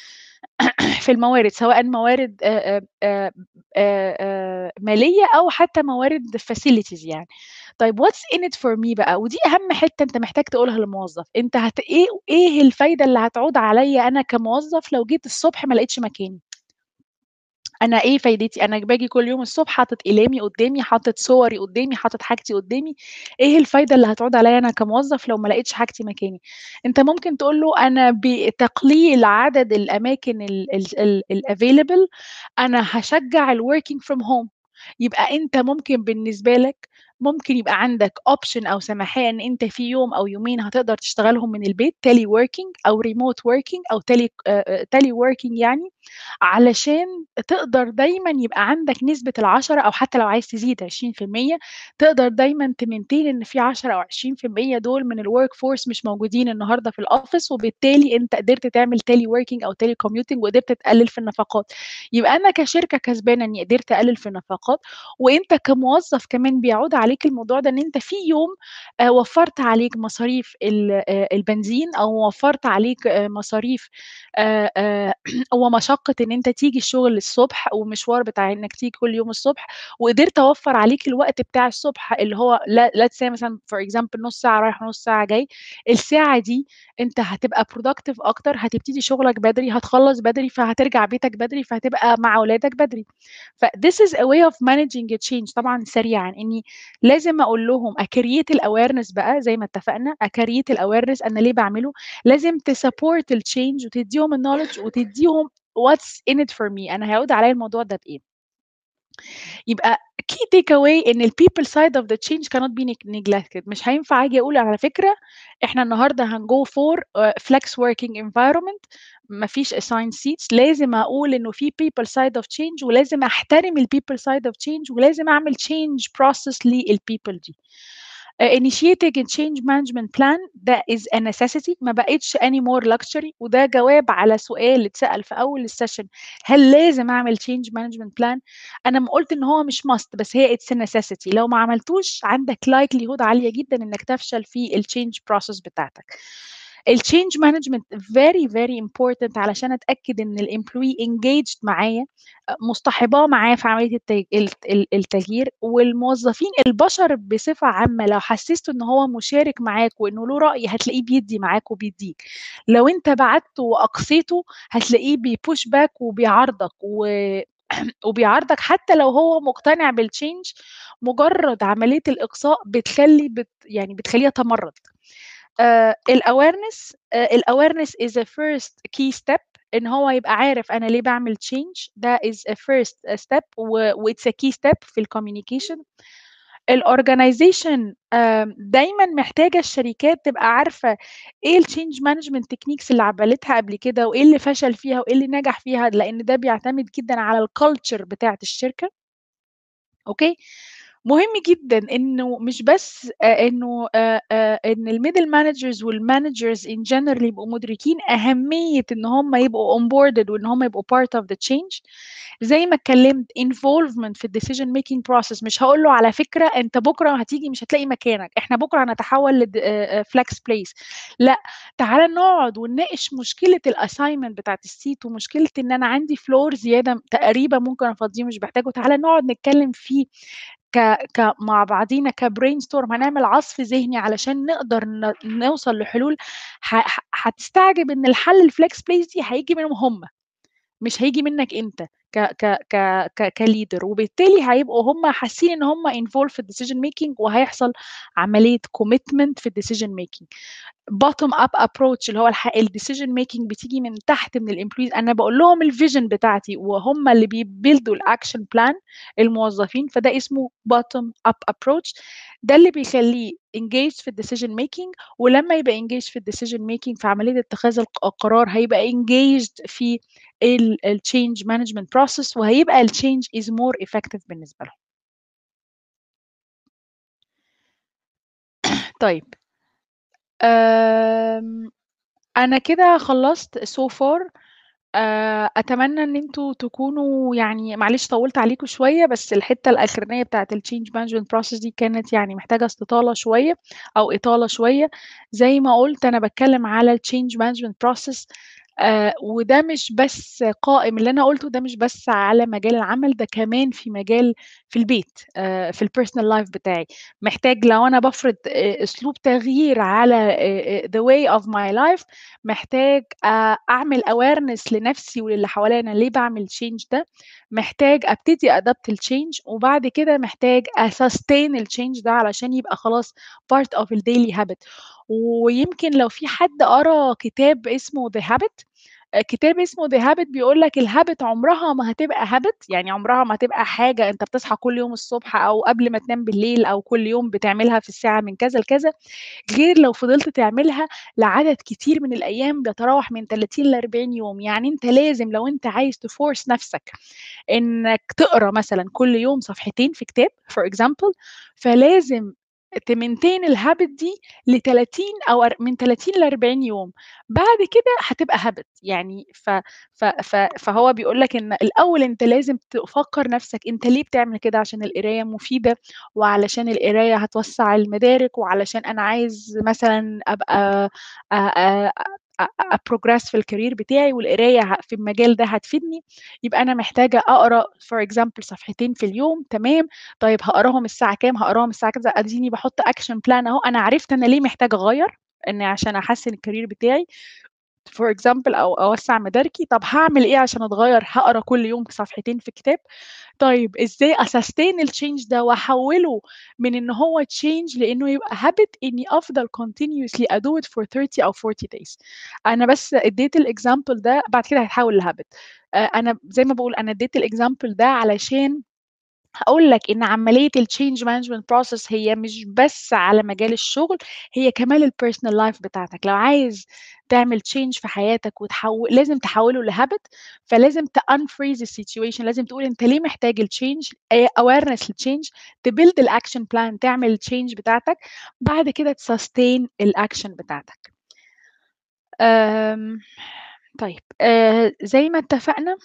في الموارد سواء موارد آآ آآ آآ آآ مالية أو حتى موارد facilities يعني. طيب what's in it for me بقى ودي أهم حتّة أنت محتاج تقولها للموظف، أنت هت إيه إيه الفايدة اللي هتعود عليّا أنا كموظف لو جيت الصبح ما لقيتش مكاني؟ أنا إيه فايدتي؟ أنا باجي كل يوم الصبح حاطط أقلامي قدّامي، حاطط صوري قدّامي، حاطط حاجتي قدّامي، إيه الفايدة اللي هتعود عليّا أنا كموظف لو ما لقيتش حاجتي مكاني؟ أنت ممكن تقول له أنا بتقليل عدد الأماكن ال ال ال الavailable أنا هاشجّع الworking from home يبقى أنت ممكن بالنسبة لك ممكن يبقى عندك option أو سماحية إن أنت في يوم أو يومين هتقدر تشتغلهم من البيت teleworking أو remote working أو tele آآ teleworking يعني علشان تقدر دايمًا يبقى عندك نسبة ال10 أو حتى لو عايز تزيد 20% تقدر دايمًا تmaintain إن في 10 أو 20% دول من الwork force مش موجودين النهارده في الoffice وبالتالي أنت قدرت تعمل teleworking أو telecommuting وقدرت تقلل في النفقات. يبقى أنا كشركة كسبانة إني قدرت أقلل في النفقات، وأنت كموظف كمان بيعود عليك الموضوع ده إن أنت في يوم آآ وفّرت عليك مصاريف ال آآ البنزين أو وفّرت عليك آآ مصاريف آآ آآ ومشقة إن أنت تيجي الشغل الصبح والمشوار بتاع إنك تيجي كل يوم الصبح، وقدرت أوفّر عليك الوقت بتاع الصبح اللي هو ل let's say مثلًا for example نُص ساعة رايح ونُص ساعة جاي، الساعة دي أنت هتبقى productive أكتر، هتبتدي شغلك بدري، هتخلّص بدري، فهترجع بيتك بدري، فهتبقى مع ولادك بدري. فthis is a way of managing a change طبعًا سريعًا، إني لازم أقول لهم أcreate الawareness بقى زي ما اتفقنا، أcreate الawareness أنا ليه باعمله، لازم تsupport الchange وتدّيهم الknowledge وتدّيهم what's in it for me أنا هيعود عليّا الموضوع ده بإيه. يبقى key take away إن الpeople side of the change cannot be neg neglected مش هينفع آجي أقول على فكرة إحنا النهارده هنgo for آآ flex working environment ما فيش assigned seats لازم أقول إنه في people side of change ولازم أحترم الpeople side of change ولازم أعمل change process للpeople دي. آآ initiating a change management plan ده is a necessity ما بقِتش any more luxury وده جواب على سؤال اتسأل في أول الsession هل لازم أعمل change management plan؟ أنا م قُلت إن هو مش must بس هي it's a necessity لو ما عملتوش عندك likelihood عالية جدًا إنك تفشل في الchange process بتاعتك. الchange management very very important علشان أتأكد إن الemployee engaged معايا أ مصطحباه معايا في عملية الت الت ال التغيير، والموظفين البشر بصفة عامة لو حسّسته إن هو مشارك معاك وإنه له رأي هتلاقيه بيدّي معاك وبيدّيك، لو أنت بعدته وأقصيته هتلاقيه بيpush back وبيعارضك و وبيعارضك حتى لو هو مقتنع بالchange مجرد عملية الإقصاء بتخلّي بت يعني بتخلّيه يتمرد. آآ الawareness آآ الawareness is a first key step إن هو يبقى عارف أنا ليه باعمل change ده is a first step و وit's a key step في الcommunication. الorganization آمم دايمًا محتاجة الشركات تبقى عارفة إيه الchange management techniques اللي عملتها قبل كده وإيه اللي فشل فيها وإيه اللي نجح فيها، لإن ده بيعتمد جدًا على الculture بتاعة الشركة. أوكي؟ مهم جدًا إنه مش بس آآ إنه آآ آآ إن الmiddle managers والmanagers in general يبقوا مدركين أهمية إن هم يبقوا onboarded وإن هم يبقوا part of the change، زي ما اتكلمت involvement في الdecision making process مش هاقول له على فكرة أنت بكرة هتيجي مش هتلاقي مكانك، إحنا بكرة هنتحول لد آآ flex place لأ، تعالَ نقعد ونناقش مشكلة الassignment بتاعة الseat ومشكلة إن أنا عندي floor زيادة تقريبًا ممكن أفضّيه مش محتاجه، تعالَ نقعد نتكلم فيه ك ك مع بعضينا كbrainstorm هنعمل عصف ذهني علشان نقدر ن نوصل لحلول ح ح هتستعجب إن الحل الflex place دي هييجي منهم هم، مش هييجي منك أنت ك ك ك ك كleader وبالتالي هيبقوا هم حاسين إن هم involved في الdecision making وهيحصل عملية commitment في الdecision making. bottom up approach اللي هو الح الdecision making بتيجي من تحت من الemployees أنا باقول لهم الvision بتاعتي وهم اللي بيبيلدوا الaction plan الموظفين، فده اسمه bottom up approach ده اللي بيخلّيه engaged في الdecision making ولمّا يبقى engaged في الdecision making في عملية اتخاذ الق القرار هيبقى engaged في ال الchange management process وهيبقى الchange is more effective بالنسبة لهم. طيب. آمم، أنا كده خلّصت so far آآ، أتمنى إن أنتم تكونوا يعني معلش طوّلت عليكم شوية بس الحتة الأخرانية بتاعة الchange management process دي كانت يعني محتاجة استطالة شوية أو إطالة شوية، زي ما قُلت أنا باتكلم على الchange management process آآ، وده مش بس قائم اللي أنا قُلته ده مش بس على مجال العمل، ده كمان في مجال في البيت آآ، في الpersonal life بتاعي، محتاج لو أنا بافرض آآ، أسلوب تغيير على آآ، آآ the way of my life محتاج آآ، أعمل awareness لنفسي وللي حواليّا أنا ليه باعمل الchange ده، محتاج أبتدي أدابت الchange وبعد كده محتاج أsustain الchange ده علشان يبقى خلاص part of الdaily habit ويمكن لو في حد قرا كتاب اسمه The Habit آآ، كتاب اسمه The Habit بيقول لك الhabit عمرها ما هتبقى habit يعني عمرها ما هتبقى حاجة أنت بتصحى كل يوم الصبح أو قبل ما تنام بالليل أو كل يوم بتعملها في الساعة من كذا لكذا، غير لو فضلت تعملها لعدد كتير من الأيام بيتراوح من 30 ل40 يوم، يعني أنت لازم لو أنت عايز تforce نفسك إنك تقرا مثلًا كل يوم صفحتين في كتاب for example فلازم تmaintain الhabit دي ل30 أو أر من 30 ل40 يوم، بعد كده هتبقى habit يعني ف ف ف فهو بيقول لك إن الأول أنت لازم تفكّر نفسك أنت ليه بتعمل كده؟ عشان القراية مفيدة وعلشان القراية هتوسّع المدارك وعلشان أنا عايز مثلًا أبقى أ أ أ أprogress في الcareer بتاعي والقراية ه في المجال ده هتفيدني، يبقى أنا محتاجة أقرا for example صفحتين في اليوم تمام، طيب هاقراهم الساعة كام؟ هاقراهم الساعة كذا، أديني باحط action plan أهو، أنا عرفت أنا ليه محتاجة أغيّر، إن عشان أحسّن الcareer بتاعي for example أو أوسّع مداركي، طب هاعمل إيه عشان أتغيّر؟ هاقرا كل يوم صفحتين في كتاب، طيب إزاي أsustain الchange ده وأحوّله من إن هو change لإنه يبقى habit إني أفضل continuously أdo it for 30 أو 40 days أنا بس ادّيت الexample ده بعد كده هيتحول لhabit آآ، أنا زي ما باقول أنا ادّيت الexample ده علشان هاقول لك إن عملية الchange management process هي مش بس على مجال الشغل، هي كمان الpersonal life بتاعتك، لو عايز تعمل change في حياتك وتحو لازم تحوّله لhabit فلازم تunfreeze الsituation لازم تقول أنت ليه محتاج الchange آآ، awareness للchange تbuild الaction plan تعمل الchange بتاعتك، بعد كده تsustain الaction بتاعتك. آمم، طيب آآ، زي ما اتفقنا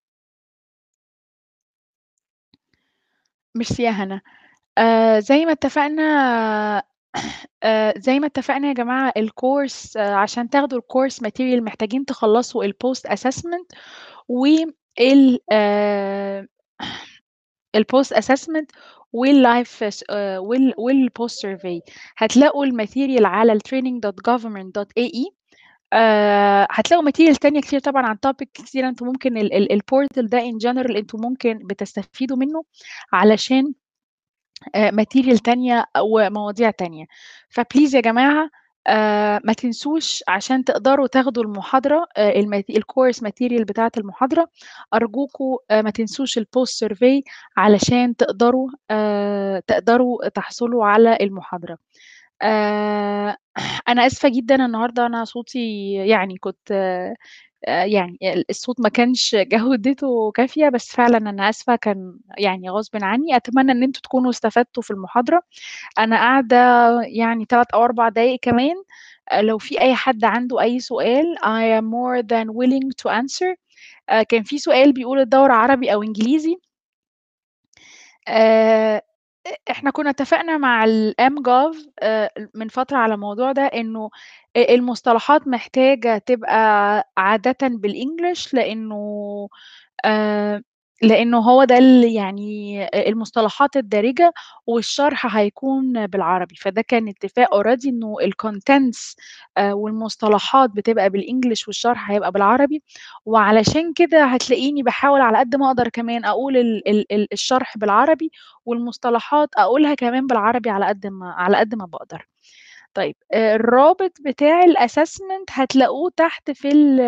ميرسي يا هنا. آآ، زي ما اتفقنا آآ، زي ما اتفقنا يا جماعة الcourse عشان تاخدوا الcourse material محتاجين تخلّصوا الpost assessment وال آآ، الpost assessment والlife س آآ، وال والpost survey هتلاقوا الmaterial على الtraining.government.ae آآ، هتلاقوا material تانية كتير طبعًا عن topic كتيرة أنتم ممكن ال ال الportal ده in general أنتم ممكن بتستفيدوا منه علشان آآ، material تانية ومواضيع تانية، فplease يا جماعة آآ، ما تنسوش عشان تقدروا تاخدوا المحاضرة آآ، المت الcourse material بتاعة المحاضرة أرجوكم آآ، ما تنسوش الpost survey علشان تقدروا آآ، تقدروا تحصلوا على المحاضرة. آآ، أنا آسفة جدًا النهارده أنا صوتي يعني كنت آآ يعني ال الصوت ما كانش جودته كافية، بس فعلًا أنا آسفة كان يعني غصبٍ عني، أتمنى إن أنتم تكونوا استفدتوا في المحاضرة، أنا قاعدة يعني 3 أو 4 دقايق كمان، آآ لو في أي حد عنده أي سؤال I am more than willing to answer آآ كان في سؤال بيقول الدورة عربي أو إنجليزي؟ آآ إ إحنا كنا اتفقنا مع الMGov آآ من فترة على الموضوع ده إنه أ المصطلحات محتاجة تبقى عادةً بالEnglish لإنه آآ لإنه هو ده ال يعني أ المصطلحات الدارجة والشرح هيكون بالعربي، فده كان اتفاق already إنه الcontents آآ والمصطلحات بتبقى بالEnglish والشرح هيبقى بالعربي، وعلشان كده هتلاقيني باحاول على قد ما أقدر كمان أقول ال ال ال الشرح بالعربي والمصطلحات أقولها كمان بالعربي على قد ما على قد ما باقدر. طيب آآ الرابط بتاع الassessment هتلاقوه تحت في ال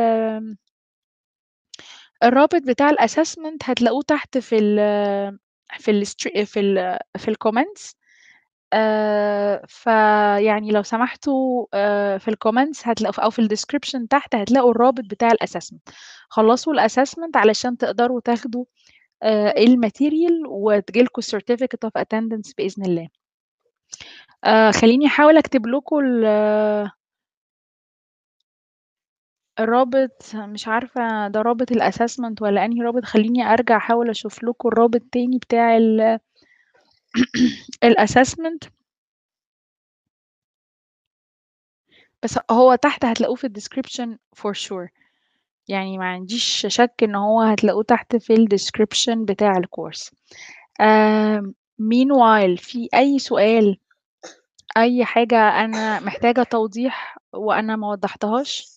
الرابط بتاع الassessment هتلاقوه تحت في ال في الstr في ال في الcomments آآ فيعني لو سمحتوا آآ في الcomments هتلاقوا أو في الdescription تحت هتلاقوا الرابط بتاع الassessment خلّصوا الassessment علشان تقدروا تاخدوا آآ الmaterial وتيجي لكم certificate of attendance بإذن الله. آآ خلّيني أحاول أكتب لكم ال الرابط مش عارفة ده رابط الassessment والّا أنهي رابط، خلّيني أرجع أحاول أشوف لكم الرابط تاني بتاع ال الassessment. بس هو تحت هتلاقوه في الdescription for sure يعني ما عنديش شَك إن هو هتلاقوه تحت في الdescription بتاع الcourse. آمم meanwhile في أي سؤال، أي حاجة أنا محتاجة توضيح وأنا ما وضّحتهاش؟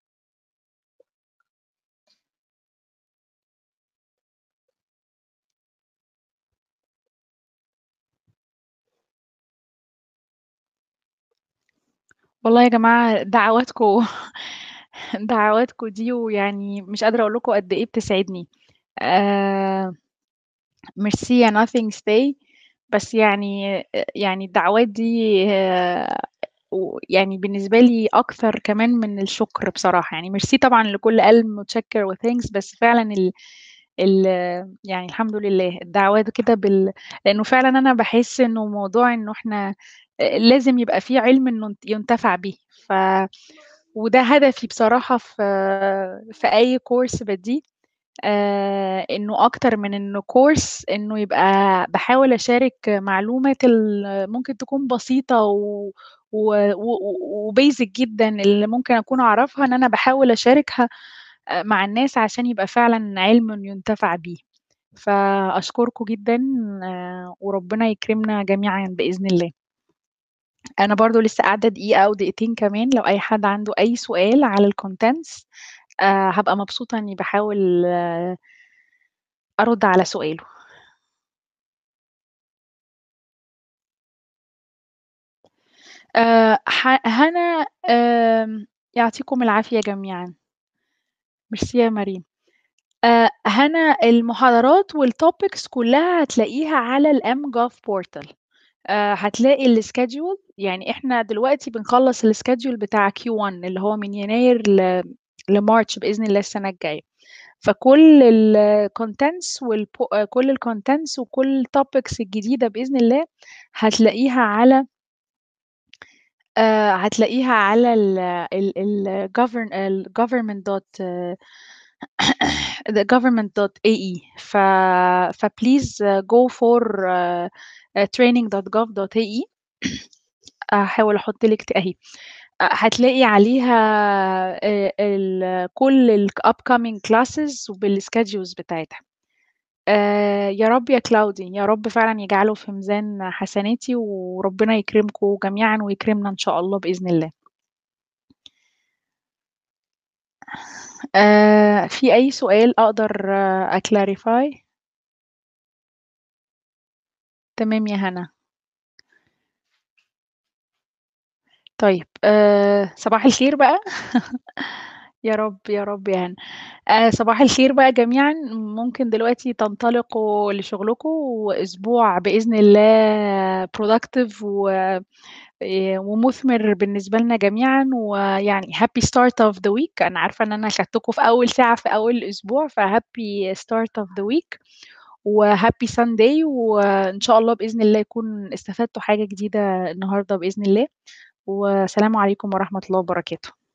والله يا جماعة دعواتكم دعواتكم دي ويعني مش قادرة أقول لكم قد إيه بتسعدني. آآ ميرسي يا nothing stay بس يعني أ يعني الدعوات دي ويعني بالنسبة لي أكتر كمان من الشكر بصراحة، يعني ميرسي طبعًا لكل قلب متشكر وthanks بس فعلًا ال ال يعني الحمد لله الدعوات كده بال لإنه فعلًا أنا باحس إنه موضوع إنه إحنا آآ لازم يبقى في علم إنه يُنتفع بيه، ف وده هدفي بصراحة في في أي course بادّيه آآ إنه أكتر من إنه course إنه يبقى باحاول أشارك معلومات ال ممكن تكون بسيطة و و و وbasic جدًا اللي ممكن أكون أعرفها إن أنا باحاول أشاركها آآ مع الناس عشان يبقى فعلًا علم يُنتفع بيه. فأشكركم جدًا وربنا يكرمنا جميعًا بإذن الله. أنا برضه لسه قاعدة دقيقة أو دقيقتين كمان لو أي حد عنده أي سؤال على الcontents آآ هابقى مبسوطة إني باحاول أرُد على سؤاله. آآ ح هنا آمم يعطيكم العافية جميعًا. ميرسي يا مريم. آآ هنا المحاضرات والtopics كلّها هتلاقيها على الMGov portal آآ هتلاقي الschedule يعني إحنا دلوقتي بنخلّص الschedule بتاع Q1 اللي هو من يناير ل لMarch بإذن الله السنة الجاية. فكل الcontents والpo كل الcontents وكل الtopics الجديدة بإذن الله هتلاقيها على آآ هتلاقيها على ال ال الgovern الgovernment dot the government dot AE ف فplease go for training dot gov dot AE هاحاول أحط لِك أهي أ هتلاقي عليها آآ ال كل الupcoming classes وبالschedules بتاعتها. آآ يا رب يا كلاودي، يا رب فعلًا يجعله في ميزان حسناتي وربنا يكرمكم جميعًا ويكرمنا إن شاء الله بإذن الله. آآ في أي سؤال أقدر أclarify؟ تمام يا هنا. طيب آآ صباح الخير بقى يا رب، يا رب يا هنا. آآ صباح الخير بقى جميعًا، ممكن دلوقتي تنطلقوا لشغلكم وأسبوع بإذن الله productive و آآ ومُثمر بالنسبة لنا جميعًا، ويعني happy start of the week أنا عارفة إن أنا خدتكم في أول ساعة في أول الأسبوع، فhappy start of the week وhappy Sunday وإن شاء الله بإذن الله يكون استفدتوا حاجة جديدة النهارده بإذن الله، والسلام عليكم ورحمة الله وبركاته.